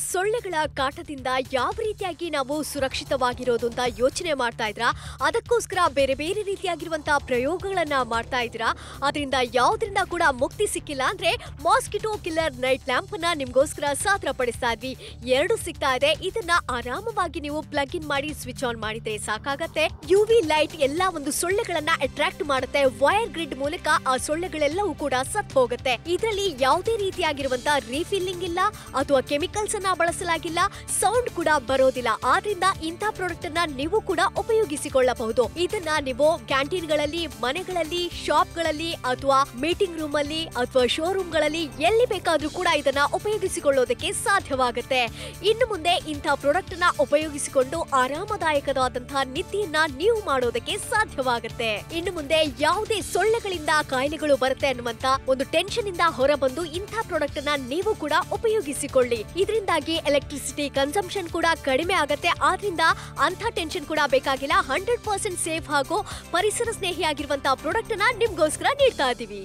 ಸೊಳ್ಳೆಗಳ ಕಾಟದಿಂದ ಯಾವ ರೀತಿಯಾಗಿ ನಾವು ಸುರಕ್ಷಿತವಾಗಿರೋದು ಅಂತ ಯೋಚನೆ ಮಾಡ್ತಾ ಇದ್ರಾ ಅದಕ್ಕೋಸ್ಕರ ಬೇರೆ ಬೇರೆ ರೀತಿಯಾಗಿರುವಂತಹ ಪ್ರಯೋಗಗಳನ್ನ ಮಾಡ್ತಾ ಇದ್ದೀರಾ ಅದರಿಂದ ಯಾವ್ದ್ರಿಂದ ಕೂಡ ಮುಕ್ತಿ ಸಿಕ್ಕಿಲ್ಲ ಅಂದ್ರೆ ಮಾಸ್ಕಿಟೋ ಕಿಲ್ಲರ್ ನೈಟ್ ಲ್ಯಾಂಪ್ ಅನ್ನ ನಿಮ್ಗೋಸ್ಕರ ಸಾತ್ರ ಪಡಿಸ್ತಾ ಇದ್ವಿ ಎರಡು ಸಿಗ್ತಾ ಇದೆ ಇದನ್ನ ಆರಾಮವಾಗಿ ನೀವು ಪ್ಲಗ್ ಇನ್ ಮಾಡಿ ಸ್ವಿಚ್ ಆನ್ ಮಾಡಿದ್ರೆ ಸಾಕಾಗತ್ತೆ ಯು ವಿ ಲೈಟ್ ಎಲ್ಲಾ ಒಂದು ಸೊಳ್ಳೆಗಳನ್ನ ಅಟ್ರಾಕ್ಟ್ ಮಾಡುತ್ತೆ ವೈರ್ ಗ್ರಿಡ್ ಮೂಲಕ ಆ ಸೊಳ್ಳೆಗಳೆಲ್ಲವೂ ಕೂಡ ಸತ್ ಹೋಗುತ್ತೆ ಇದರಲ್ಲಿ ಯಾವುದೇ ರೀತಿಯಾಗಿರುವಂತ ರೀಫಿಲ್ಲಿಂಗ್ ಇಲ್ಲ ಅಥವಾ ಕೆಮಿಕಲ್ಸ್ ಅನ್ನ ಬಳಸಲಾಗಿಲ್ಲ ಸೌಂಡ್ ಕೂಡ ಬರೋದಿಲ್ಲ ಆದ್ರಿಂದ ಇಂಥ ಪ್ರಾಡಕ್ಟ್ ಅನ್ನ ನೀವು ಕೂಡ ಉಪಯೋಗಿಸಿಕೊಳ್ಳಬಹುದು ಇದನ್ನ ನೀವು ಕ್ಯಾಂಟೀನ್ಗಳಲ್ಲಿ ಮನೆಗಳಲ್ಲಿ ಶಾಪ್ಗಳಲ್ಲಿ ಅಥವಾ ಮೀಟಿಂಗ್ ರೂಮ್ ಅಲ್ಲಿ ಅಥವಾ ಶೋರೂಮ್ ಗಳಲ್ಲಿ ಎಲ್ಲಿ ಬೇಕಾದ್ರೂ ಕೂಡ ಇದನ್ನ ಉಪಯೋಗಿಸಿಕೊಳ್ಳೋದಕ್ಕೆ ಸಾಧ್ಯವಾಗುತ್ತೆ ಇನ್ನು ಮುಂದೆ ಇಂಥ ಪ್ರಾಡಕ್ಟ್ ಅನ್ನ ಉಪಯೋಗಿಸಿಕೊಂಡು ಆರಾಮದಾಯಕವಾದಂತಹ ನಿದ್ದೆಯನ್ನ ನೀವು ಮಾಡೋದಕ್ಕೆ ಸಾಧ್ಯವಾಗುತ್ತೆ ಇನ್ನು ಮುಂದೆ ಯಾವುದೇ ಸೊಳ್ಳೆಗಳಿಂದ ಕಾಯಿಲೆಗಳು ಬರುತ್ತೆ ಅನ್ನುವಂತ ಒಂದು ಟೆನ್ಷನ್ ಇಂದ ಹೊರಬಂದು ಇಂಥ ಪ್ರಾಡಕ್ಟ್ ಅನ್ನ ನೀವು ಕೂಡ ಉಪಯೋಗಿಸಿಕೊಳ್ಳಿ ಇದರಿಂದಾಗಿ ಎಲೆಕ್ಟ್ರಿಸಿಟಿ ಕನ್ಸಂಪ್ಷನ್ ಕೂಡ ಕಡಿಮೆ ಆಗುತ್ತೆ ಆದ್ರಿಂದ ಅಂಥ ಟೆನ್ಷನ್ ಕೂಡ ಬೇಕಾಗಿಲ್ಲ ಹಂಡ್ರೆಡ್ ಪರ್ಸೆಂಟ್ ಸೇಫ್ ಹಾಗೂ ಪರಿಸರ ಸ್ನೇಹಿಯಾಗಿರುವಂತಹ ಪ್ರಾಡಕ್ಟ್ ಅನ್ನ ನಿಮ್ಗೋಸ್ಕರ ನೀಡ್ತಾ ಇದೀವಿ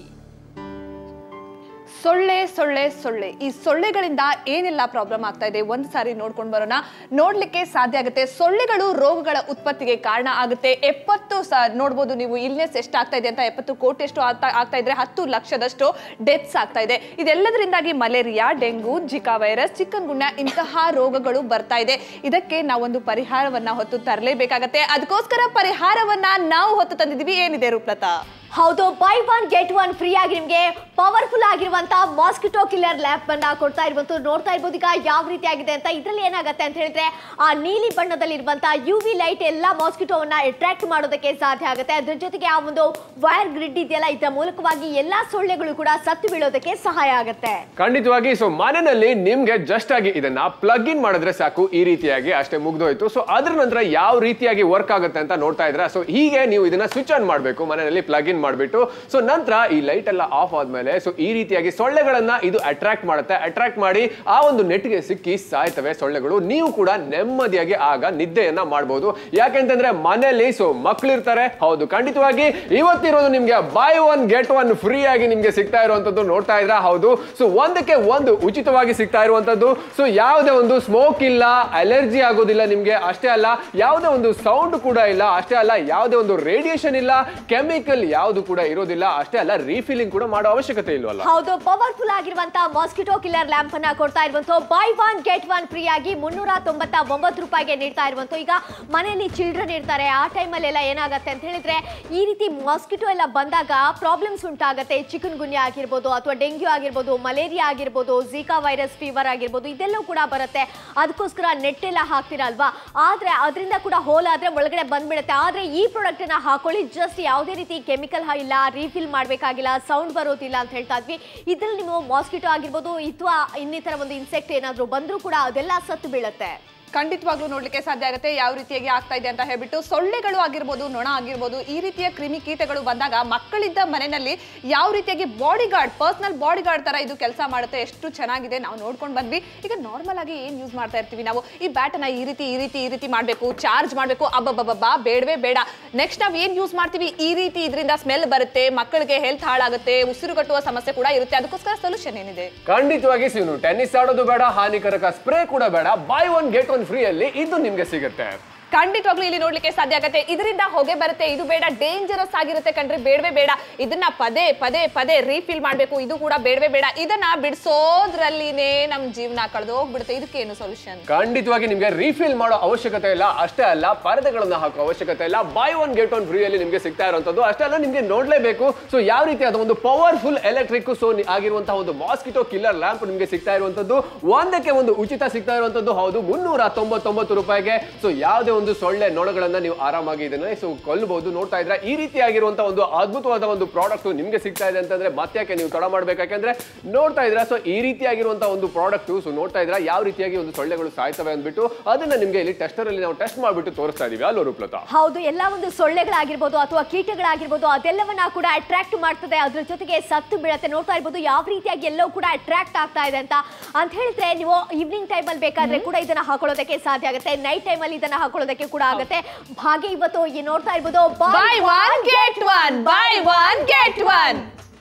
ಸೊಳ್ಳೆ ಸೊಳ್ಳೆ ಸೊಳ್ಳೆ ಈ ಸೊಳ್ಳೆಗಳಿಂದ ಏನೆಲ್ಲ ಪ್ರಾಬ್ಲಮ್ ಆಗ್ತಾ ಇದೆ ಒಂದು ಸಾರಿ ನೋಡ್ಕೊಂಡು ಬರೋಣ ನೋಡ್ಲಿಕ್ಕೆ ಸಾಧ್ಯ ಆಗುತ್ತೆ ಸೊಳ್ಳೆಗಳು ರೋಗಗಳ ಉತ್ಪತ್ತಿಗೆ ಕಾರಣ ಆಗುತ್ತೆ ಎಪ್ಪತ್ತು ಸ ನೋಡ್ಬೋದು ನೀವು ಇಲ್ನೆಸ್ ಎಷ್ಟಾಗ್ತಾ ಇದೆ ಅಂತ ಎಪ್ಪತ್ತು ಕೋಟಿ ಎಷ್ಟು ಆಗ್ತಾ ಆಗ್ತಾ ಇದ್ರೆ ಹತ್ತು ಲಕ್ಷದಷ್ಟು ಡೆತ್ಸ್ ಆಗ್ತಾ ಇದೆ ಇದೆಲ್ಲದರಿಂದಾಗಿ malaria dengue Zika virus chikungunya ಇಂತಹ ರೋಗಗಳು ಬರ್ತಾ ಇದೆ ಇದಕ್ಕೆ ನಾವೊಂದು ಪರಿಹಾರವನ್ನ ಹೊತ್ತು ತರಲೇಬೇಕಾಗತ್ತೆ ಅದಕ್ಕೋಸ್ಕರ ಪರಿಹಾರವನ್ನ ನಾವು ಹೊತ್ತು ತಂದಿದ್ದೀವಿ ಏನಿದೆ ರೂಪ್ಲತಾ ಹೌದು buy one get one free ಆಗಿ ನಿಮಗೆ ಪವರ್ಫುಲ್ ಆಗಿರುವಂತಹ ಮಾಸ್ಕಿಟೋ ಕಿಲ್ಲರ್ ಲ್ಯಾಪ್ ಅನ್ನ ಕೊಡ್ತಾ ಇರುವಂತ ನೋಡ್ತಾ ಇರ್ಬೋದು ಈಗ ಯಾವ ರೀತಿ ಆಗಿದೆ ಅಂತ ಇದ್ರಲ್ಲಿ ಏನಾಗುತ್ತೆ ಅಂತ ಹೇಳಿದ್ರೆ ಆ ನೀಲಿ ಬಣ್ಣದಲ್ಲಿರುವಂತಹ ಯು ವಿ ಲೈಟ್ ಎಲ್ಲ ಮಾಸ್ಕಿಟೋವನ್ನ ಅಟ್ರಾಕ್ಟ್ ಮಾಡೋದಕ್ಕೆ ಸಾಧ್ಯ ಆಗುತ್ತೆ ಅದ್ರ ಜೊತೆಗೆ ಆ ಒಂದು ವೈರ್ ಗ್ರಿಡ್ ಇದೆಯಲ್ಲ ಇದರ ಮೂಲಕವಾಗಿ ಎಲ್ಲಾ ಸೊಳ್ಳೆಗಳು ಕೂಡ ಸತ್ತು ಬೀಳೋದಕ್ಕೆ ಸಹಾಯ ಆಗುತ್ತೆ ಖಂಡಿತವಾಗಿ ಸೊ ಮನೆಯಲ್ಲಿ ನಿಮ್ಗೆ ಜಸ್ಟ್ ಆಗಿ ಇದನ್ನ ಪ್ಲಗ್ ಇನ್ ಮಾಡಿದ್ರೆ ಸಾಕು ಈ ರೀತಿಯಾಗಿ ಅಷ್ಟೇ ಮುಗ್ದೋಯ್ತು ಸೊ ಅದ್ರ ನಂತರ ಯಾವ ರೀತಿಯಾಗಿ ವರ್ಕ್ ಆಗುತ್ತೆ ಅಂತ ನೋಡ್ತಾ ಇದ್ರ ಸೊ ಹೀಗೆ ನೀವು ಇದನ್ನ ಸ್ವಿಚ್ ಆನ್ ಮಾಡಬೇಕು ಮನೆಯಲ್ಲಿ ಪ್ಲಗ್ ಇನ್ ಮಾಡಿಬಿಟ್ಟು ಸೊ ನಂತರ ಈ ಲೈಟ್ ಎಲ್ಲ ಆಫ್ ಆದ್ಮೇಲೆ ಸೊ ಈ ರೀತಿಯಾಗಿ ಸೊಳ್ಳೆಗಳನ್ನ ಇದು ಅಟ್ರಾಕ್ಟ್ ಮಾಡುತ್ತೆ ಅಟ್ರಾಕ್ಟ್ ಮಾಡಿ ಆ ಒಂದು ನೆಟ್ಗೆ ಸಿಕ್ಕಿ ಸಾಯ್ತವೆ ಸೊಳ್ಳೆಗಳು ನೀವು ಕೂಡ ನೆಮ್ಮದಿಯಾಗಿ ಆಗ ನಿದ್ದೆಯನ್ನ ಮಾಡಬಹುದು ಯಾಕೆಂತಂದ್ರೆ ಮನೆಯಲ್ಲಿ ಸೊ ಮಕ್ಕಳಿರ್ತಾರೆ ಹೌದು ಖಂಡಿತವಾಗಿ ಇವತ್ತಿರೋದು ನಿಮ್ಗೆ buy one get one free ಆಗಿ ನಿಮ್ಗೆ ಸಿಗ್ತಾ ಇರುವಂತದ್ದು ನೋಡ್ತಾ ಇದ್ರ ಹೌದು ಸೊ ಒಂದಕ್ಕೆ ಒಂದು ಉಚಿತವಾಗಿ ಸಿಗ್ತಾ ಇರುವಂತದ್ದು ಸೊ ಯಾವುದೇ ಒಂದು ಸ್ಮೋಕ್ ಇಲ್ಲ ಅಲರ್ಜಿ ಆಗೋದಿಲ್ಲ ನಿಮ್ಗೆ ಅಷ್ಟೇ ಅಲ್ಲ ಯಾವುದೇ ಒಂದು ಸೌಂಡ್ ಕೂಡ ಇಲ್ಲ ಅಷ್ಟೇ ಅಲ್ಲ ಯಾವುದೇ ಒಂದು ರೇಡಿಯೇಷನ್ ಇಲ್ಲ ಕೆಮಿಕಲ್ ಯಾವುದು ಕೂಡ ಇರೋದಿಲ್ಲ ಅಷ್ಟೇ ಅಲ್ಲ ರೀಫಿಲಿಂಗ್ ಕೂಡ ಮಾಡೋ ಅವಶ್ಯಕತೆ ಇಲ್ವಲ್ಲ ಹೌದು ಪವರ್ಫುಲ್ ಆಗಿರುವಂತಹ ಮಾಸ್ಕಿಟೋ ಕಿಲ್ಲರ್ ಲ್ಯಾಂಪ್ ಅನ್ನ ಕೊಡ್ತಾ ಇರುವಂತ buy one get one free ಆಗಿ ಮುನ್ನೂರ ತೊಂಬತ್ತ ಒಂಬತ್ತು ರೂಪಾಯಿಗೆ ನೀಡ್ತಾ ಇರುವಂತ ಈಗ ಮನೆಯಲ್ಲಿ ಚಿಲ್ಡ್ರನ್ ಇರ್ತಾರೆ ಆ ಟೈಮಲ್ಲಿ ಎಲ್ಲ ಏನಾಗುತ್ತೆ ಅಂತ ಹೇಳಿದ್ರೆ ಈ ರೀತಿ ಮಾಸ್ಕಿಟೋ ಎಲ್ಲ ಬಂದಾಗ ಪ್ರಾಬ್ಲಮ್ಸ್ ಉಂಟಾಗತ್ತೆ ಚಿಕನ್ ಗುನ್ಯ ಆಗಿರ್ಬೋದು ಅಥವಾ ಡೆಂಗ್ಯೂ ಆಗಿರ್ಬೋದು ಮಲೇರಿಯಾ ಆಗಿರ್ಬೋದು ಝೀಕಾ ವೈರಸ್ ಫೀವರ್ ಆಗಿರ್ಬೋದು ಇದೆಲ್ಲವೂ ಕೂಡ ಬರುತ್ತೆ ಅದಕ್ಕೋಸ್ಕರ ನೆಟ್ ಎಲ್ಲ ಹಾಕ್ತಿರಲ್ವಾ ಆದ್ರೆ ಅದರಿಂದ ಕೂಡ ಹೋಲ್ ಆದ್ರೆ ಒಳಗಡೆ ಬಂದ್ಬಿಡುತ್ತೆ ಆದ್ರೆ ಈ ಪ್ರಾಡಕ್ಟ್ ಅನ್ನ ಹಾಕೊಳ್ಳಿ ಜಸ್ಟ್ ಯಾವುದೇ ರೀತಿ ಕೆಮಿಕಲ್ ಇಲ್ಲ ರೀಫಿಲ್ ಮಾಡಬೇಕಾಗಿಲ್ಲ ಸೌಂಡ್ ಬರೋದಿಲ್ಲ ಅಂತ ಹೇಳ್ತಾ ಇದ್ವಿ ಇದ್ರಲ್ಲಿ ನೀವು ಮಾಸ್ಕಿಟೋ ಆಗಿರ್ಬೋದು ಅಥವಾ ಇನ್ನಿತರ ಒಂದು ಇನ್ಸೆಕ್ಟ್ ಏನಾದರೂ ಬಂದರೂ ಕೂಡ ಅದೆಲ್ಲ ಸತ್ತು ಬೀಳುತ್ತೆ ಖಂಡಿತವಾಗ್ಲೂ ನೋಡ್ಲಿಕ್ಕೆ ಸಾಧ್ಯ ಆಗುತ್ತೆ ಯಾವ ರೀತಿಯಾಗಿ ಆಗ್ತಾ ಇದೆ ಅಂತ ಹೇಳ್ಬಿಟ್ಟು ಸೊಳ್ಳೆಗಳು ಆಗಿರ್ಬೋದು ನೊಣ ಆಗಿರ್ಬೋದು ಈ ರೀತಿಯ ಕ್ರಿಮಿ ಕೀಟಗಳು ಬಂದಾಗ ಮಕ್ಕಳಿದ್ದ ಮನೆಯಲ್ಲಿ ಯಾವ ರೀತಿಯಾಗಿ bodyguard personal bodyguard ತರ ಇದು ಕೆಲಸ ಮಾಡುತ್ತೆ ಎಷ್ಟು ಚೆನ್ನಾಗಿದೆ ನಾವು ನೋಡ್ಕೊಂಡು ಬಂದ್ವಿ ಈಗ ನಾರ್ಮಲ್ ಆಗಿ ಏನ್ ಯೂಸ್ ಮಾಡ್ತಾ ಇರ್ತೀವಿ ನಾವು ಈ ಬ್ಯಾಟನ್ನ ಈ ರೀತಿ ಈ ರೀತಿ ಈ ರೀತಿ ಮಾಡಬೇಕು ಚಾರ್ಜ್ ಮಾಡಬೇಕು ಅಬ್ಬಬ್ಬಬ್ಬಾ ಬೇಡವೇ ಬೇಡ ನೆಕ್ಸ್ಟ್ ನಾವು ಏನ್ ಯೂಸ್ ಮಾಡ್ತೀವಿ ಈ ರೀತಿ ಇದರಿಂದ ಸ್ಮೆಲ್ ಬರುತ್ತೆ ಮಕ್ಕಳಿಗೆ ಹೆಲ್ತ್ ಹಾಳಾಗುತ್ತೆ ಉಸಿರುಗಟ್ಟುವ ಸಮಸ್ಯೆ ಕೂಡ ಇರುತ್ತೆ ಅದಕ್ಕೋಸ್ಕರ ಸೊಲ್ಯೂಷನ್ ಏನಿದೆ ಖಂಡಿತವಾಗಿ ಸಿನು ಟೆನ್ನಿಸ್ ಆಡೋದು ಬೇಡ ಹಾನಿಕರಕ ಸ್ಪ್ರೇ ಕೂಡ ಬೇಡ buy one get one free ಅಲ್ಲಿ ಇದು ನಿಮ್ಗೆ ಸಿಗುತ್ತೆ ಖಂಡಿತವಾಗ್ಲೂ ಇಲ್ಲಿ ನೋಡ್ಲಿಕ್ಕೆ ಸಾಧ್ಯ ಆಗುತ್ತೆ ಇದರಿಂದ ಹೊಗೆ ಬರುತ್ತೆ ಇದು ಬೇಡ ಡೇಂಜರಸ್ ಆಗಿರುತ್ತೆ ಕಣ್ರಿ ಬೇಡವೇ ಬೇಡ ಇದನ್ನ ಪದೇ ಪದೇ ಪದೇ ರೀಫಿಲ್ ಮಾಡಬೇಕು ಇದು ಕೂಡ ಬೇಡವೇ ಬೇಡ ಇದನ್ನ ಬಿಡಿಸೋದ್ರಲ್ಲಿನೇ ನಮ್ ಜೀವನ ಕಳೆದು ಹೋಗ್ಬಿಡುತ್ತೆ ಇದಕ್ಕೆ ಏನು ಸೊಲ್ಯೂಷನ್ ಖಂಡಿತವಾಗಿ ನಿಮ್ಗೆ ರೀಫಿಲ್ ಮಾಡೋ ಅವಶ್ಯಕತೆ ಇಲ್ಲ ಅಷ್ಟೇ ಅಲ್ಲ ಪರದೆಗಳನ್ನ ಹಾಕೋ ಅವಶ್ಯಕತೆ ಇಲ್ಲ buy one get one free ಅಲ್ಲಿ ನಿಮ್ಗೆ ಸಿಗ್ತಾ ಇರುವಂತದ್ದು ಅಷ್ಟೇ ಅಲ್ಲ ನಿಮ್ಗೆ ನೋಡ್ಲೇಬೇಕು ಸೊ ಯಾವ ರೀತಿ ಅದು ಒಂದು ಪವರ್ಫುಲ್ ಎಲೆಕ್ಟ್ರಿಕ್ ಸೊ ಆಗಿರುವಂತಹ ಒಂದು ಮಾಸ್ಕಿಟೋ ಕಿಲ್ಲರ್ ಲ್ಯಾಂಪ್ ನಿಮ್ಗೆ ಸಿಗ್ತಾ ಇರುವಂತದ್ದು ಒಂದಕ್ಕೆ ಒಂದು ಉಚಿತ ಸಿಗ್ತಾ ಇರುವಂತದ್ದು ಹೌದು ಮುನ್ನೂರ ತೊಂಬತ್ತೊಂಬತ್ತು ರೂಪಾಯಿಗೆ ಸೊ ಯಾವುದೇ ಒಂದು ಸೊಳ್ಳೆ ನೊಣಗಳನ್ನ ನೀವು ಆರಾಮಾಗಿ ಇದನ್ನ ಸೊ ಕೊಲ್ಲಬಹುದು ನೋಡ್ತಾ ಇದ್ರೆ ಈ ರೀತಿಯಾಗಿರುವಂತಹ ಒಂದು ಅದ್ಭುತವಾದ ಒಂದು ಪ್ರಾಡಕ್ಟ್ ನಿಮ್ಗೆ ಸಿಗ್ತಾ ಇದೆ ಅಂತಂದ್ರೆ ಮತ್ತೆ ಯಾಕೆ ನೀವು ತಡ ಮಾಡ್ಬೇಕು ಯಾಕಂದ್ರೆ ನೋಡ್ತಾ ಇದ್ರ ಸೊ ಈ ರೀತಿಯಾಗಿರುವಂತಹ ಒಂದು ಪ್ರಾಡಕ್ಟ್ ಸೊ ನೋಡ್ತಾ ಇದ್ರ ಯಾವ ರೀತಿಯಾಗಿ ಒಂದು ಸೊಳ್ಳೆಗಳು ಸಾಯ್ತವೆ ಅಂದ್ಬಿಟ್ಟು ಅದನ್ನ ನಿಮ್ಗೆ ಇಲ್ಲಿ ಟೆಸ್ಟರ್ ಅಲ್ಲಿ ನಾವು ಟೆಸ್ಟ್ ಮಾಡ್ಬಿಟ್ಟು ತೋರಿಸ್ತಾ ಇದೀವಿ ಅಲ್ಲೋ ರೂಪ್ಲತಾ ಹೌದು ಎಲ್ಲ ಒಂದು ಸೊಳ್ಳೆಗಳಾಗಿರ್ಬೋದು ಅಥವಾ ಕೀಟಗಳಾಗಿರ್ಬೋದು ಅದೆಲ್ಲವನ್ನ ಕೂಡ ಅಟ್ರಾಕ್ಟ್ ಮಾಡ್ತದೆ ಅದ್ರ ಜೊತೆಗೆ ಸತ್ತು ಬೀಳತ್ತೆ ನೋಡ್ತಾ ಇರ್ಬೋದು ಯಾವ ರೀತಿಯಾಗಿ ಎಲ್ಲವೂ ಕೂಡ ಅಟ್ರಾಕ್ಟ್ ಆಗ್ತಾ ಇದೆ ಅಂತ ಅಂತ ಹೇಳಿದ್ರೆ ನೀವು ಈವ್ನಿಂಗ್ ಟೈಮಲ್ಲಿ ಬೇಕಾದ್ರೆ ಕೂಡ ಇದನ್ನ ಹಾಕೊಳ್ಳೋದಕ್ಕೆ ಸಾಧ್ಯ ಆಗುತ್ತೆ ನೈಟ್ ಟೈಮಲ್ಲಿ ಇದನ್ನ ಹಾಕೊಳ್ಳೋದಕ್ಕೆ ಕೂಡ ಆಗುತ್ತೆ ಹಾಗೆ ಇವತ್ತು ಈ ನೋಡ್ತಾ ಇರ್ಬೋದು buy one get one buy one get one